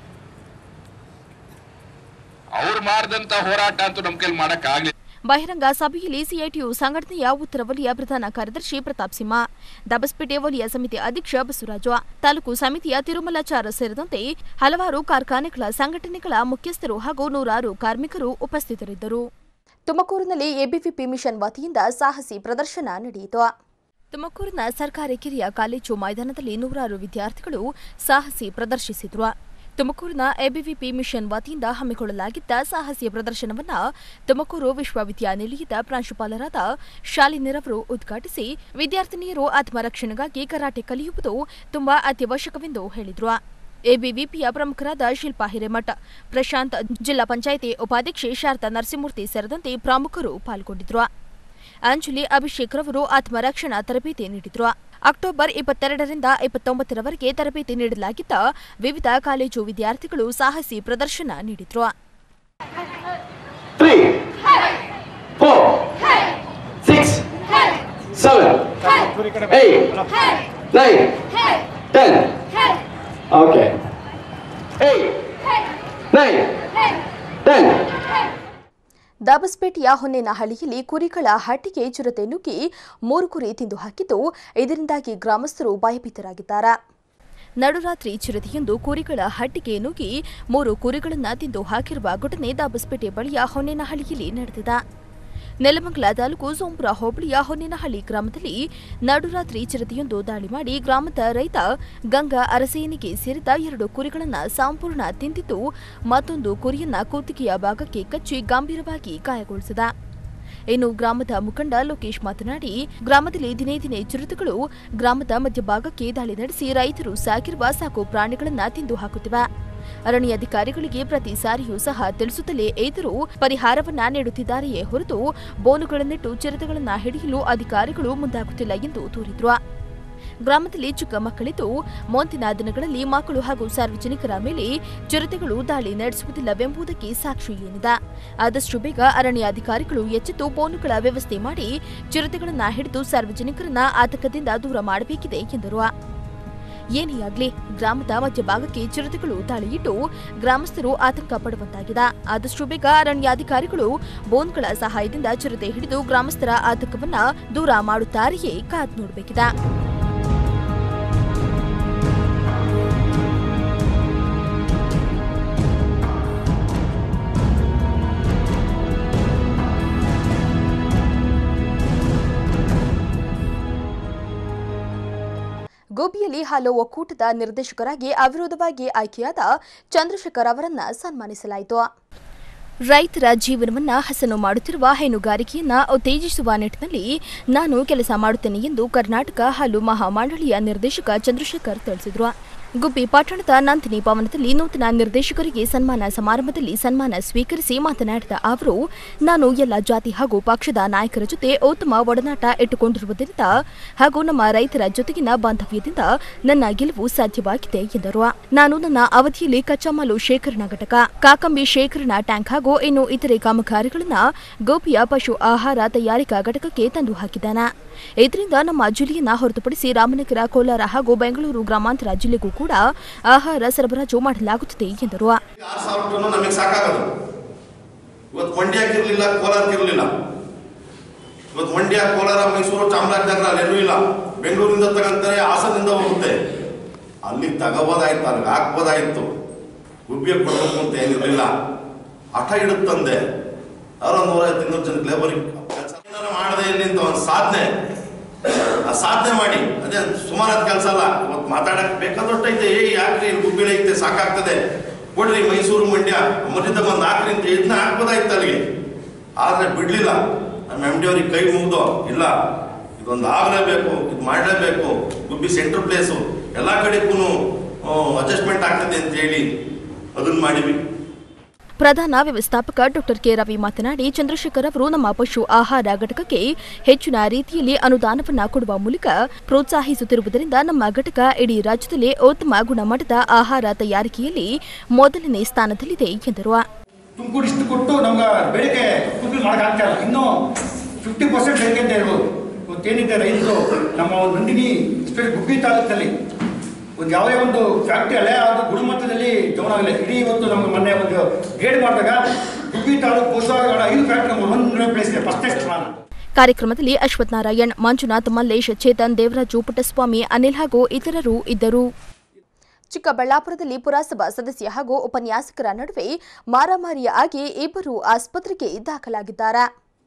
ಅವ್ರು ಮಾಡಿದಂತ ಹೋರಾಟ ಅಂತೂ ನಮ್ ಕೈಲಿ ಮಾಡಕ್ ಆಗ್ಲಿಲ್ಲ ಬಹಿರಂಗ ಸಭೆಯಲ್ಲಿ ಸಿಐಟಿಯು ಸಂಘಟನೆಯ ಉತ್ತರ ವಲಯ ಪ್ರಧಾನ ಕಾರ್ಯದರ್ಶಿ ಪ್ರತಾಪ್ ಸಿಂಹ ದಬಸ್ಪೇಟೆ ವಲಯ ಸಮಿತಿ ಅಧ್ಯಕ್ಷ ಬಸವರಾಜು ತಾಲೂಕು ಸಮಿತಿಯ ತಿರುಮಲಾಚಾರ ಸೇರಿದಂತೆ ಹಲವಾರು ಕಾರ್ಖಾನೆಗಳ ಸಂಘಟನೆಗಳ ಮುಖ್ಯಸ್ಥರು ಹಾಗೂ ನೂರಾರು ಕಾರ್ಮಿಕರು ಉಪಸ್ಥಿತರಿದ್ದರು ತುಮಕೂರಿನಲ್ಲಿ ಎಬಿವಿಪಿ ಮಿಷನ್ ವತಿಯಿಂದ ಸಾಹಸಿ ಪ್ರದರ್ಶನ ನಡೆಯಿತು ತುಮಕೂರಿನ ಸರ್ಕಾರಿ ಕಿರಿಯ ಕಾಲೇಜು ಮೈದಾನದಲ್ಲಿ ನೂರಾರು ವಿದ್ಯಾರ್ಥಿಗಳು ಸಾಹಸಿ ಪ್ರದರ್ಶಿಸಿದ್ರು ತುಮಕೂರಿನ ಎಬಿವಿಪಿ ಮಿಷನ್ ವತಿಯಿಂದ ಹಮ್ಮಿಕೊಳ್ಳಲಾಗಿದ್ದ ಸಾಹಸಿ ಪ್ರದರ್ಶನವನ್ನು ತುಮಕೂರು ವಿಶ್ವವಿದ್ಯಾನಿಲಯದ ಪ್ರಾಂಶುಪಾಲರಾದ ಶಾಲಿನಿರವರು ಉದ್ಘಾಟಿಸಿ ವಿದ್ಯಾರ್ಥಿನಿಯರು ಆತ್ಮರಕ್ಷಣೆಗಾಗಿ ಕರಾಟೆ ಕಲಿಯುವುದು ತುಂಬಾ ಅತ್ಯವಶ್ಯಕವೆಂದು ಹೇಳಿದರು ಎಬಿವಿಪಿಯ ಪ್ರಮುಖರಾದ ಶಿಲ್ಪಾ ಹಿರೇಮಠ್ ಪ್ರಶಾಂತ್ ಜಿಲ್ಲಾ ಪಂಚಾಯಿತಿ ಉಪಾಧ್ಯಕ್ಷೆ ಶಾರದಾ ನರಸಿಂಹಮೂರ್ತಿ ಸೇರಿದಂತೆ ಪ್ರಮುಖರು ಪಾಲ್ಗೊಂಡಿದ್ರು ಅಂಜಲಿ ಅಭಿಷೇಕ್ ರವರು ಆತ್ಮರಕ್ಷಣಾ ತರಬೇತಿ ನೀಡಿದ್ರು ಅಕ್ಟೋಬರ್ ಇಪ್ಪತ್ತೆರಡರಿಂದ ಇಪ್ಪತ್ತೊಂಬತ್ತರವರೆಗೆ ತರಬೇತಿ ನೀಡಲಾಗಿದ್ದ ವಿವಿಧ ಕಾಲೇಜು ವಿದ್ಯಾರ್ಥಿಗಳು ಸಾಹಸಿ ಪ್ರದರ್ಶನ ನೀಡಿದ್ರು three, four, six, seven, eight, nine, ten. Okay. Eight, nine, ten. ದಾಬಸ್ಪೇಟೆಯ ಹೊನ್ನೇನಹಳ್ಳಿಯಲ್ಲಿ ಕುರಿಗಳ ಹಟ್ಟಿಗೆ ಚಿರತೆ ನುಗ್ಗಿ ಮೂರು ಕುರಿ ತಿಂದು ಹಾಕಿದ್ದು ಇದರಿಂದಾಗಿ ಗ್ರಾಮಸ್ಥರು ಭಯಭೀತರಾಗಿದ್ದಾರೆ ನಡುರಾತ್ರಿ ಚಿರತೆಯೊಂದು ಕುರಿಗಳ ಹಟ್ಟಿಗೆ ನುಗ್ಗಿ ಮೂರು ಕುರಿಗಳನ್ನು ತಿಂದು ಹಾಕಿರುವ ಘಟನೆ ದಾಬಸ್ಪೇಟೆ ಬಳಿಯ ಹೊನ್ನೇನಹಳ್ಳಿಯಲ್ಲಿ ನಡೆದಿದೆ ನೆಲಮಂಗಲ ತಾಲೂಕು ಸೋಂಪುರ ಹೋಬಳಿಯ ಹೊನ್ನೇನಹಳ್ಳಿ ಗ್ರಾಮದಲ್ಲಿ ನಡುರಾತ್ರಿ ಚಿರತೆಯೊಂದು ದಾಳಿ ಮಾಡಿ ಗ್ರಾಮದ ರೈತ ಗಂಗಾ ಅರಸೇನಿಗೆ ಸೇರಿದ ಎರಡು ಕುರಿಗಳನ್ನು ಸಂಪೂರ್ಣ ತಿಂದಿದ್ದು ಮತ್ತೊಂದು ಕುರಿಯನ್ನ ಕುತ್ತಿಗೆಯ ಭಾಗಕ್ಕೆ ಕಚ್ಚಿ ಗಂಭೀರವಾಗಿ ಗಾಯಗೊಳಿಸಿದ ಇನ್ನು ಗ್ರಾಮದ ಮುಖಂಡ ಲೋಕೇಶ್ ಮಾತನಾಡಿ ಗ್ರಾಮದಲ್ಲಿ ದಿನೇ ದಿನೇ ಚಿರತೆಗಳು ಗ್ರಾಮದ ಮಧ್ಯಭಾಗಕ್ಕೆ ದಾಳಿ ನಡೆಸಿ ರೈತರು ಸಾಕಿರುವ ಸಾಕು ಪ್ರಾಣಿಗಳನ್ನ ತಿಂದು ಹಾಕುತ್ತಿವೆ ಅರಣ್ಯಾಧಿಕಾರಿಗಳಿಗೆ ಪ್ರತಿ ಸಾರಿಯೂ ಸಹ ತಿಳಿಸುತ್ತಲೇ ಇದ್ದರೂ ಪರಿಹಾರವನ್ನ ನೀಡುತ್ತಿದ್ದಾರೆಯೇ ಹೊರತು ಬೋನುಗಳನ್ನಿಟ್ಟು ಚಿರತೆಗಳನ್ನ ಹಿಡಿಯಲು ಅಧಿಕಾರಿಗಳು ಮುಂದಾಗುತ್ತಿಲ್ಲ ಎಂದು ದೂರಿದ್ರು ಗ್ರಾಮದಲ್ಲಿ ಚಿಕ್ಕ ಮಕ್ಕಳಿದ್ದು ಮುಂದಿನ ದಿನಗಳಲ್ಲಿ ಮಕ್ಕಳು ಹಾಗೂ ಸಾರ್ವಜನಿಕರ ಮೇಲೆ ಚಿರತೆಗಳು ದಾಳಿ ನಡೆಸುವುದಿಲ್ಲವೆಂಬುದಕ್ಕೆ ಸಾಕ್ಷಿ ಏನಿದೆ ಆದಷ್ಟು ಬೇಗ ಅರಣ್ಯಾಧಿಕಾರಿಗಳು ಎಚ್ಚೆತ್ತು ಬೋನುಗಳ ವ್ಯವಸ್ಥೆ ಮಾಡಿ ಚಿರತೆಗಳನ್ನ ಹಿಡಿದು ಸಾರ್ವಜನಿಕರನ್ನ ಆತಂಕದಿಂದ ದೂರ ಮಾಡಬೇಕಿದೆ ಎಂದರು ಏನೇ ಆಗಲಿ ಗ್ರಾಮದ ಮಧ್ಯಭಾಗಕ್ಕೆ ಚಿರತೆಗಳು ದಾಳಿಯಿಟ್ಟು ಗ್ರಾಮಸ್ಥರು ಆತಂಕ ಪಡುವಂತಾಗಿದೆ ಆದಷ್ಟು ಬೇಗ ಅರಣ್ಯಾಧಿಕಾರಿಗಳು ಬೋನ್ಗಳ ಸಹಾಯದಿಂದ ಚಿರತೆ ಹಿಡಿದು ಗ್ರಾಮಸ್ಥರ ಆತಂಕವನ್ನ ದೂರ ಮಾಡುತ್ತಾರೆಯೇ ಕಾದ್ ನೋಡಬೇಕಿದೆ ಗೋಬಿಯಲ್ಲಿ ಹಲವು ಒಕ್ಕೂಟದ ನಿರ್ದೇಶಕರಾಗಿ ಅವಿರೋಧವಾಗಿ ಆಯ್ಕೆಯಾದ ಚಂದ್ರಶೇಖರ್ ಅವರನ್ನ ಸನ್ಮಾನಿಸಲಾಯಿತು ರೈತರ ಜೀವನವನ್ನ ಹಸನು ಮಾಡುತ್ತಿರುವ ಹೈನುಗಾರಿಕೆಯನ್ನ ಉತ್ತೇಜಿಸುವ ನಿಟ್ಟಿನಲ್ಲಿ ನಾನು ಕೆಲಸ ಮಾಡುತ್ತೇನೆ ಎಂದು ಕರ್ನಾಟಕ ಹಾಲು ಮಹಾಮಂಡಳಿಯ ನಿರ್ದೇಶಕ ಚಂದ್ರಶೇಖರ್ ತಿಳಿಸಿದರು ಗುಬ್ಬಿ ಪಟ್ಟಣದ ನಂದಿನಿ ಭವನದಲ್ಲಿ ನೂತನ ನಿರ್ದೇಶಕರಿಗೆ ಸನ್ಮಾನ ಸಮಾರಂಭದಲ್ಲಿ ಸನ್ಮಾನ ಸ್ವೀಕರಿಸಿ ಮಾತನಾಡಿದ ಅವರು ನಾನು ಎಲ್ಲ ಜಾತಿ ಹಾಗೂ ಪಕ್ಷದ ನಾಯಕರ ಜೊತೆ ಉತ್ತಮ ಒಡನಾಟ ಇಟ್ಟುಕೊಂಡಿರುವುದರಿಂದ ಹಾಗೂ ನಮ್ಮ ರೈತರ ಜೊತೆಗಿನ ಬಾಂಧವ್ಯದಿಂದ ನನ್ನ ಗೆಲುವು ಸಾಧ್ಯವಾಗಿದೆ ಎಂದರು ನಾನು ನನ್ನ ಅವಧಿಯಲ್ಲಿ ಕಚ್ಚಾಮಾಲು ಶೇಖರಣಾ ಘಟಕ ಕಾಕಂಬಿ ಶೇಖರಣಾ ಟ್ಯಾಂಕ್ ಹಾಗೂ ಇನ್ನು ಇತರೆ ಕಾಮಗಾರಿಗಳನ್ನ ಗೋಪಿಯ ಪಶು ಆಹಾರ ತಯಾರಿಕಾ ಘಟಕಕ್ಕೆ ತಂದು ಹಾಕಿದ್ದಾನೆ ಇದರಿಂದ ನಮ್ಮ ಜಿಲ್ಲೆಯನ್ನ ಹೊರತುಪಡಿಸಿ ರಾಮನಗರ ಕೋಲಾರ ಹಾಗೂ ಬೆಂಗಳೂರು ಗ್ರಾಮಾಂತರ ಜಿಲ್ಲೆಗೂ ಕೂಡ ಆಹಾರ ಸರಬರಾಜು ಮಾಡಲಾಗುತ್ತಿದೆ ಎಂದರು ಆರು ಸಾವಿರ ಟನ್ ನಮಗೆ ಸಾಕಾಗೋದು ಇವತ್ತು ಮಂಡ್ಯಕ್ಕಿರಲಿಲ್ಲ ಕೋಲಾರಕ್ಕಿರಲಿಲ್ಲ ಇವತ್ತು ಮಂಡ್ಯ ಕೋಲಾರ ಮೈಸೂರು ಚಾಮರಾಜನಗರ ಅಲ್ಲೆಲ್ಲೂ ಇಲ್ಲ ಬೆಂಗಳೂರಿಂದ ತಗೊಂತಾರೆ ಹಾಸನದಿಂದ ಹೋಗುತ್ತೆ ಅಲ್ಲಿ ತಗೋಬೋದಾಯ್ತು ಅಲ್ಲಿಗೆ ಹಾಕ್ಬೋದಾಯ್ತು ಗುಬ್ಬಿಗೆ ಕೊಡಬೇಕು ಅಂತ ಏನಿರಲಿಲ್ಲ ಹಠ ಹಿಡುತ್ತಂದೆ ಅವರ ನೂರೈವತ್ತು ಇನ್ನೂರು ಜನ ಲೇಬರಿಗೆ ಕೆಲಸ ಮಾಡದೆ ಇಲ್ಲಿ ಅಂತ ಒಂದು ಸಾಧನೆ ಆ ಸಾಧನೆ ಮಾಡಿ ಅದೇ ಸುಮಾರಾದ ಕೆಲಸ ಅಲ್ಲ ಇವತ್ತು ಮಾತಾಡಕ್ ಬೇಕಾದಷ್ಟೈತೆ ಏ ಯಾಕ್ರಿ ಇಲ್ಲಿ ಗುಬ್ಬಿಳಿ ಐತೆ ಸಾಕಾಗ್ತದೆ ಕೊಡ್ರಿ ಮೈಸೂರು ಮಂಡ್ಯ ಮರಿದ ಬಂದು ಹಾಕ್ರಿ ಅಂತ ಇದನ್ನ ಹಾಕ್ಬೋದಾಯ್ತು ಅಲ್ಲಿಗೆ ಆದ್ರೆ ಬಿಡ್ಲಿಲ್ಲ ನಮ್ಮ ಎಮ್ ಡಿ ಅವ್ರಿಗೆ ಕೈ ಮುಗ್ದು ಇಲ್ಲ ಇದೊಂದು ಆಗಲೇಬೇಕು ಇದು ಮಾಡಲೇಬೇಕು ಗುಬ್ಬಿ ಸೆಂಟ್ರ್ ಪ್ಲೇಸು ಎಲ್ಲ ಕಡೆಗೂ ಅಡ್ಜಸ್ಟ್ಮೆಂಟ್ ಆಗ್ತದೆ ಅಂತ ಹೇಳಿ ಅದನ್ನ ಮಾಡಿವಿ ಪ್ರಧಾನ ವ್ಯವಸ್ಥಾಪಕ ಡಾಕ್ಟರ್ ಕೆ ರವಿ ಮಾತನಾಡಿ ಚಂದ್ರಶೇಖರ್ ಅವರು ನಮ್ಮ ಪಶು ಆಹಾರ ಘಟಕಕ್ಕೆ ಹೆಚ್ಚಿನ ರೀತಿಯಲ್ಲಿ ಅನುದಾನವನ್ನ ಕೊಡುವ ಮೂಲಕ ಪ್ರೋತ್ಸಾಹಿಸುತ್ತಿರುವುದರಿಂದ ನಮ್ಮ ಘಟಕ ಇಡೀ ರಾಜ್ಯದಲ್ಲಿ ಉತ್ತಮ ಗುಣಮಟ್ಟದ ಆಹಾರ ತಯಾರಿಕೆಯಲ್ಲಿ ಮೊದಲನೇ ಸ್ಥಾನದಲ್ಲಿದೆ ಎಂದರು ತುಮಕೂರು ಇಷ್ಟು ಕೊಟ್ಟು ನಮ್ಗೆ ಬೇಡಿಕೆ ಫುಲ್ಫಿಲ್ ಮಾಡೋಕ್ಕಾಗ್ತಾ ಇಲ್ಲ ಇನ್ನೂ ಫಿಫ್ಟಿ ಪರ್ಸೆಂಟ್ ಬೇಡಿಕೆ ಅಂತ ಹೇಳ್ಬೋದು ಇವತ್ತೇನಿದೆ ರೈತರು ನಮ್ಮ ಒಂದು ನಂದಿನಿ ಸ್ಪೆಷಲ್ ಗುಬ್ಬಿ ತಾಲೂಕಲ್ಲಿ ಒಂದು ಯಾವುದೇ ಒಂದು ಫ್ಯಾಕ್ಟ್ರಿ ಹಳೆ ಆದ ಗುಣಮಟ್ಟದಲ್ಲಿ ಜವನ ಆಗಲಿ ಇಡೀ ಇವತ್ತು ನಮ್ಗೆ ಮೊನ್ನೆ ಒಂದು ಗೇಡ್ ಮಾಡಿದಾಗ ಗುಬ್ಬಿ ತಾಲೂಕು ಪೋಷಕ ಐದು ಫ್ಯಾಕ್ಟ್ರಿ ಒಂದು ಪ್ಲೇಸ್ ಇದೆ ಫಸ್ಟೇ ಸ್ಥಾನ ಕಾರ್ಯಕ್ರಮದಲ್ಲಿ ಅಶ್ವಥ್ ನಾರಾಯಣ್ ಮಂಜುನಾಥ್ ಮಲ್ಲೇಶ್ ಚೇತನ್ ದೇವರಾಜು ಪುಟ್ಟಸ್ವಾಮಿ ಅನಿಲ್ ಹಾಗೂ ಇತರರು ಇದ್ದರು ಚಿಕ್ಕಬಳ್ಳಾಪುರದಲ್ಲಿ ಪುರಸಭಾ ಸದಸ್ಯ ಹಾಗೂ ಉಪನ್ಯಾಸಕರ ನಡುವೆ ಮಾರಾಮಾರಿ ಆಗಿ ಇಬ್ಬರು ಆಸ್ಪತ್ರೆಗೆ ದಾಖಲಾಗಿದ್ದಾರೆ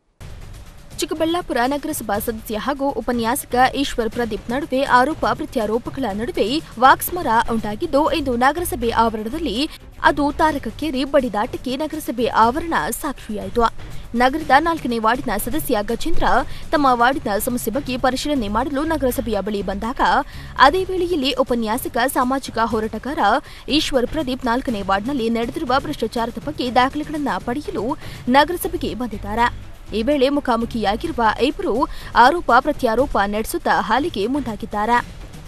ಚಿಕ್ಕಬಳ್ಳಾಪುರ ನಗರಸಭಾ ಸದಸ್ಯ ಹಾಗೂ ಉಪನ್ಯಾಸಕ ಈಶ್ವರ್ ಪ್ರದೀಪ್ ನಡುವೆ ಆರೋಪ ಪ್ರತ್ಯಾರೋಪಗಳ ನಡುವೆ ವಾಕ್ಸ್ಮರ ಉಂಟಾಗಿದ್ದು ಇಂದು ನಗರಸಭೆ ಆವರಣದಲ್ಲಿ ಅದು ತಾರಕಕ್ಕೇರಿ ಬಡಿದಾಟಕ್ಕೆ ನಗರಸಭೆ ಆವರಣ ಸಾಕ್ಷಿಯಾಯಿತು ನಗರದ ನಾಲ್ಕನೇ ವಾರ್ಡಿನ ಸದಸ್ಯ ಗಜೇಂದ್ರ ತಮ್ಮ ವಾರ್ಡಿನ ಸಮಸ್ಯೆ ಬಗ್ಗೆ ಪರಿಶೀಲನೆ ಮಾಡಲು ನಗರಸಭೆಯ ಬಳಿ ಬಂದಾಗ ಅದೇ ವೇಳೆಯಲ್ಲಿ ಉಪನ್ಯಾಸಕ ಸಾಮಾಜಿಕ ಹೋರಾಟಗಾರ ಈಶ್ವರ್ ಪ್ರದೀಪ್ ನಾಲ್ಕನೇ ವಾರ್ಡ್ನಲ್ಲಿ ನಡೆದಿರುವ ಭ್ರಷ್ಟಾಚಾರದ ಬಗ್ಗೆ ದಾಖಲೆಗಳನ್ನು ಪಡೆಯಲು ನಗರಸಭೆಗೆ ಬಂದಿದ್ದಾರೆ ಈ ವೇಳೆ ಮುಖಾಮುಖಿಯಾಗಿರುವ ಇಬ್ಬರು ಆರೋಪ ಪ್ರತ್ಯಾರೋಪ ನಡೆಸುತ್ತಾ ಹಾಲಿಗೆ ಮುಂದಾಗಿದ್ದಾರೆ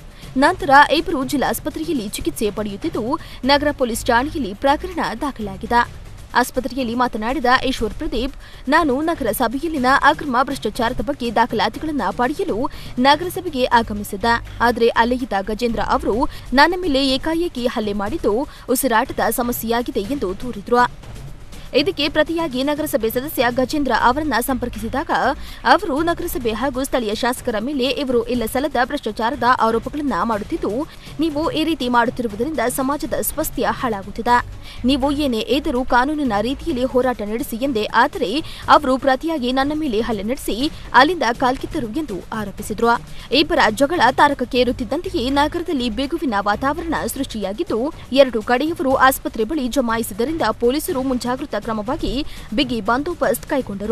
ನಂತರ ಇಬ್ಬರು ಜಿಲ್ಲಾಸ್ಪತ್ರೆಯಲ್ಲಿ ಚಿಕಿತ್ಸೆ ಪಡೆಯುತ್ತಿದ್ದು ನಗರ ಪೊಲೀಸ್ ಠಾಣೆಯಲ್ಲಿ ಪ್ರಕರಣ ದಾಖಲಾಗಿದೆ ಆಸ್ಪತ್ರೆಯಲ್ಲಿ ಮಾತನಾಡಿದ ಈಶ್ವರ್ ಪ್ರದೀಪ್ ನಾನು ನಗರಸಭೆಯಲ್ಲಿನ ಅಕ್ರಮ ಭ್ರಷ್ಟಾಚಾರದ ಬಗ್ಗೆ ದಾಖಲಾತಿಗಳನ್ನು ಪಡೆಯಲು ನಗರಸಭೆಗೆ ಆಗಮಿಸಿದ್ದ ಆದರೆ ಅಲ್ಲಿದ್ದ ಗಜೇಂದ್ರ ಅವರು ನನ್ನ ಮೇಲೆ ಏಕಾಏಕಿ ಹಲ್ಲೆ ಮಾಡಿದ್ದು ಉಸಿರಾಟದ ಸಮಸ್ಯೆಯಾಗಿದೆ ಎಂದು ದೂರಿದ್ರು ಇದಕ್ಕೆ ಪ್ರತಿಯಾಗಿ ನಗರಸಭೆ ಸದಸ್ಯ ಗಜೇಂದ್ರ ಅವರನ್ನ ಸಂಪರ್ಕಿಸಿದಾಗ ಅವರು ನಗರಸಭೆ ಹಾಗೂ ಸ್ಥಳೀಯ ಶಾಸಕರ ಮೇಲೆ ಇವರು ಇಲ್ಲ ಸಲ್ಲದ ಭ್ರಷ್ಟಾಚಾರದ ಆರೋಪಗಳನ್ನ ಮಾಡುತ್ತಿದ್ದು ನೀವು ಈ ರೀತಿ ಮಾಡುತ್ತಿರುವುದರಿಂದ ಸಮಾಜದ ಸ್ವಾಸ್ಥ್ಯ ಹಾಳಾಗುತ್ತಿದೆ ನೀವು ಏನೇ ಎದುರು ಕಾನೂನಿನ ರೀತಿಯಲ್ಲಿ ಹೋರಾಟ ನಡೆಸಿ ಎಂದೇ ಆದರೆ ಅವರು ಪ್ರತಿಯಾಗಿ ನನ್ನ ಮೇಲೆ ಹಲ್ಲೆ ನಡೆಸಿ ಅಲ್ಲಿಂದ ಕಾಲ್ಕಿತ್ತರು ಎಂದು ಆರೋಪಿಸಿದ್ರು ಇಬ್ಬರ ಜಗಳ ತಾರಕಕ್ಕೆ ಏರುತ್ತಿದ್ದಂತೆಯೇ ನಗರದಲ್ಲಿ ಬಿಗುವಿನ ವಾತಾವರಣ ಸೃಷ್ಟಿಯಾಗಿದ್ದು ಎರಡು ಕಡೆಯವರು ಆಸ್ಪತ್ರೆ ಬಳಿ ಜಮಾಯಿಸಿದ್ದರಿಂದ ಪೊಲೀಸರು ಮುಂಜಾಗ್ರತಾ ಕ್ರಮವಾಗಿ ಬಿಗಿ ಬಂದೋಬಸ್ತ್ ಕೈಗೊಂಡರು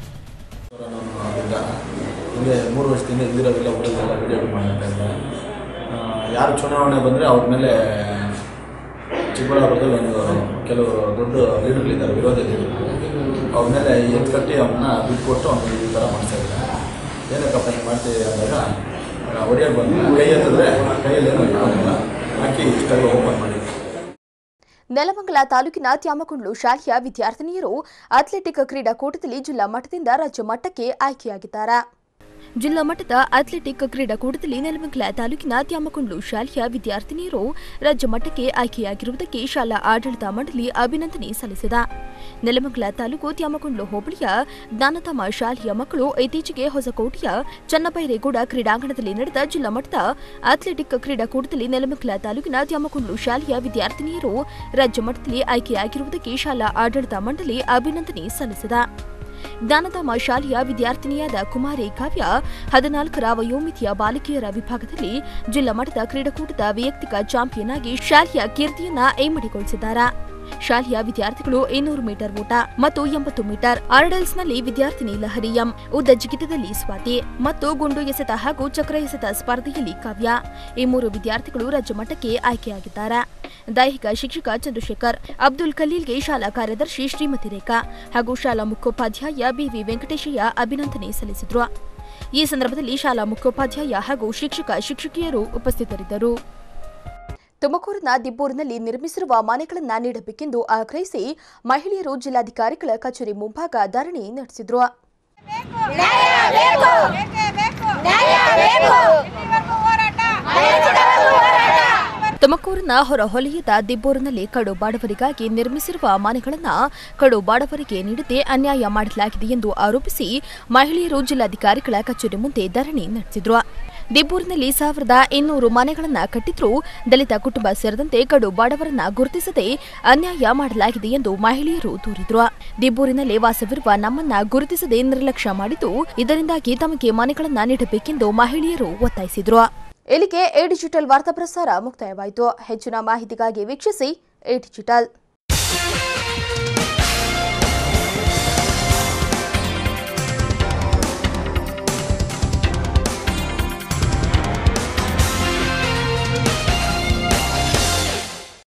ವಿರುದ್ಧ ಹಿಂದೆ ಮೂರು ವರ್ಷದಿಂದ ಇದ್ದಿರೋದೆಲ್ಲ ಹುಡುಗರೆಲ್ಲ ವಿಡಿಯೋ ಮಾಡ್ತಾ ಇದ್ದಾರೆ ಆ, ಯಾರು ಚುನಾವಣೆ ಬಂದರೆ ಅವ್ರ ಮೇಲೆ ಚಿಕ್ಕಬಳ್ಳಾಪುರದಲ್ಲಿ ಒಂದು ಕೆಲವು ದೊಡ್ಡ ಲೀಡರ್ಗಳಿದ್ದಾರೆ ವಿರೋಧ ಲೀಡರ್ಗಳು ಅವ್ರ ಮೇಲೆ ಎತ್ತು ಕಟ್ಟಿ ಅವನ್ನ ಬಿಟ್ಕೊಟ್ಟು ಅವ್ನಿಗೆ ಈ ಥರ ಮಾಡ್ತಾ ಇದ್ದಾರೆ ಏನಕ್ಕಪ್ಪ ಹಿಂಗೆ ಮಾಡ್ತೀವಿ ಅಂದಾಗ ಹೊಡಿಯೋಕೆ ಬಂದು ಕೈ ಎತ್ತಿದ್ರೆ ಕೈಯಲ್ಲಿ ಏನೋ ಇಟ್ಕೊಂಡಿಲ್ಲ ಹಾಕಿ ಇಷ್ಟೆಲ್ಲ ಓಪನ್ ಮಾಡಿ ನೆಲಮಂಗಲ ತಾಲೂಕಿನ ತ್ಯಾಮಕೊಂಡ್ಲು ಶಾಲೆಯ ವಿದ್ಯಾರ್ಥಿನಿಯರು ಅಥ್ಲೆಟಿಕ್ ಕ್ರೀಡಾಕೂಟದಲ್ಲಿ ಜಿಲ್ಲಾ ಮಟ್ಟದಿಂದ ರಾಜ್ಯ ಮಟ್ಟಕ್ಕೆ ಆಯ್ಕೆಯಾಗಿದ್ದಾರೆ ಜಿಲ್ಲಾ ಮಟ್ಟದ ಅಥ್ಲೆಟಿಕ್ ಕ್ರೀಡಾಕೂಟದಲ್ಲಿ ನೆಲಮಂಗಲ ತಾಲೂಕಿನ ತ್ಯಾಮಕೊಂಡ್ಲು ಶಾಲೆಯ ವಿದ್ಯಾರ್ಥಿನಿಯರು ರಾಜ್ಯ ಮಟ್ಟಕ್ಕೆ ಆಯ್ಕೆಯಾಗಿರುವುದಕ್ಕೆ ಶಾಲಾ ಆಡಳಿತ ಮಂಡಳಿ ಅಭಿನಂದನೆ ಸಲ್ಲಿಸಿದೆ ನೆಲಮಂಗಲ ತಾಲೂಕು ತ್ಯಾಮಕೊಂಡ್ಲು ಹೋಬಳಿಯ ಜ್ಞಾನಧಾಮ ಶಾಲೆಯ ಮಕ್ಕಳು ಇತ್ತೀಚೆಗೆ ಹೊಸಕೋಟೆಯ ಚನ್ನಬೈರೇಗೌಡ ಕ್ರೀಡಾಂಗಣದಲ್ಲಿ ನಡೆದ ಜಿಲ್ಲಾ ಮಟ್ಟದ ಅಥ್ಲೆಟಿಕ್ ಕ್ರೀಡಾಕೂಟದಲ್ಲಿ ನೆಲಮಂಗಲ ತಾಲೂಕಿನ ತ್ಯಾಮಕೊಂಡ್ಲು ಶಾಲೆಯ ವಿದ್ಯಾರ್ಥಿನಿಯರು ರಾಜ್ಯ ಮಟ್ಟದಲ್ಲಿ ಆಯ್ಕೆಯಾಗಿರುವುದಕ್ಕೆ ಶಾಲಾ ಆಡಳಿತ ಮಂಡಳಿ ಅಭಿನಂದನೆ ಸಲ್ಲಿಸಿದೆ ಜ್ಞಾನಧಾಮ ಶಾಲೆಯ ವಿದ್ಯಾರ್ಥಿನಿಯಾದ ಕುಮಾರಿ ಕಾವ್ಯ ಹದಿನಾಲ್ಕರ ವಯೋಮಿತಿಯ ಬಾಲಕಿಯರ ವಿಭಾಗದಲ್ಲಿ ಜಿಲ್ಲಾ ಮಟ್ಟದ ಕ್ರೀಡಾಕೂಟದ ವೈಯಕ್ತಿಕ ಚಾಂಪಿಯನ್ ಆಗಿ ಶಾಲೆಯ ಕೀರ್ತಿಯನ್ನ ಇಮ್ಮಡಿಗೊಳಿಸಿದ್ದಾರೆ ಶಾಲೆಯ ವಿದ್ಯಾರ್ಥಿಗಳು ಇನ್ನೂರು ಮೀಟರ್ ಓಟ ಮತ್ತು ಎಂಬತ್ತು ಮೀಟರ್ ಆರ್ಡಲ್ಸ್ನಲ್ಲಿ ವಿದ್ಯಾರ್ಥಿನಿ ಲಹರಿ ಎಂ ಉದ್ದ ಜಿಗಿತದಲ್ಲಿ ಸ್ವಾತಿ ಮತ್ತು ಗುಂಡು ಎಸೆತ ಹಾಗೂ ಚಕ್ರ ಎಸೆತ ಸ್ಪರ್ಧೆಯಲ್ಲಿ ಕಾವ್ಯ ಈ ಮೂರು ವಿದ್ಯಾರ್ಥಿಗಳು ರಾಜ್ಯ ಮಟ್ಟಕ್ಕೆ ಆಯ್ಕೆಯಾಗಿದ್ದಾರೆ ದೈಹಿಕ ಶಿಕ್ಷಕ ಚಂದ್ರಶೇಖರ್ ಅಬ್ದುಲ್ ಖಲೀಲ್ಗೆ ಶಾಲಾ ಕಾರ್ಯದರ್ಶಿ ಶ್ರೀಮತಿ ರೇಖಾ ಹಾಗೂ ಶಾಲಾ ಮುಖ್ಯೋಪಾಧ್ಯಾಯ ಬಿವಿ ವೆಂಕಟೇಶಯ್ಯ ಅಭಿನಂದನೆ ಸಲ್ಲಿಸಿದ್ರು ಈ ಸಂದರ್ಭದಲ್ಲಿ ಶಾಲಾ ಮುಖ್ಯೋಪಾಧ್ಯಾಯ ಹಾಗೂ ಶಿಕ್ಷಕ ಶಿಕ್ಷಕಿಯರು ಉಪಸ್ಥಿತರಿದ್ದರು ತುಮಕೂರಿನ ದಿಬ್ಬೂರಿನಲ್ಲಿ ನಿರ್ಮಿಸಿರುವ ಮನೆಗಳನ್ನ ನೀಡಬೇಕೆಂದು ಆಗ್ರಹಿಸಿ ಮಹಿಳೆಯರು ಜಿಲ್ಲಾಧಿಕಾರಿಗಳ ಕಚೇರಿ ಮುಂಭಾಗ ಧರಣಿ ನಡೆಸಿದ್ರು ತುಮಕೂರಿನ ಹೊರಹೊಲಯದ ದಿಬ್ಬೂರಿನಲ್ಲಿ ಕಡು ಬಡವರಿಗಾಗಿ ನಿರ್ಮಿಸಿರುವ ಮನೆಗಳನ್ನ ಕಡು ಬಡವರಿಗೆ ನೀಡದೆ ಅನ್ಯಾಯ ಮಾಡಲಾಗಿದೆ ಎಂದು ಆರೋಪಿಸಿ ಮಹಿಳೆಯರು ಜಿಲ್ಲಾಧಿಕಾರಿಗಳ ಕಚೇರಿ ಮುಂದೆ ಧರಣಿ ನಡೆಸಿದ್ರು ದಿಬ್ಬೂರಿನಲ್ಲಿ ಸಾವಿರದ ಇನ್ನೂರು ಮನೆಗಳನ್ನ ಕಟ್ಟಿದ್ರೂ ದಲಿತ ಕುಟುಂಬ ಸೇರಿದಂತೆ ಕಡು ಬಡವರನ್ನ ಗುರುತಿಸದೆ ಅನ್ಯಾಯ ಮಾಡಲಾಗಿದೆ ಎಂದು ಮಹಿಳೆಯರು ದೂರಿದ್ರು ದಿಬ್ಬೂರಿನಲ್ಲಿ ವಾಸವಿರುವ ನಮ್ಮನ್ನ ಗುರುತಿಸದೆ ನಿರ್ಲಕ್ಷ್ಯ ಮಾಡಿದ್ದು ಇದರಿಂದಾಗಿ ತಮಗೆ ಮನೆಗಳನ್ನ ನೀಡಬೇಕೆಂದು ಮಹಿಳೆಯರು ಒತ್ತಾಯಿಸಿದ್ರು ಇಲ್ಲಿಗೆ ಎ ಡಿಜಿಟಲ್ ವಾರ್ತಾ ಪ್ರಸಾರ ಮುಕ್ತಾಯವಾಯಿತು ಹೆಚ್ಚಿನ ಮಾಹಿತಿಗಾಗಿ ವೀಕ್ಷಿಸಿ ಎ ಡಿಜಿಟಲ್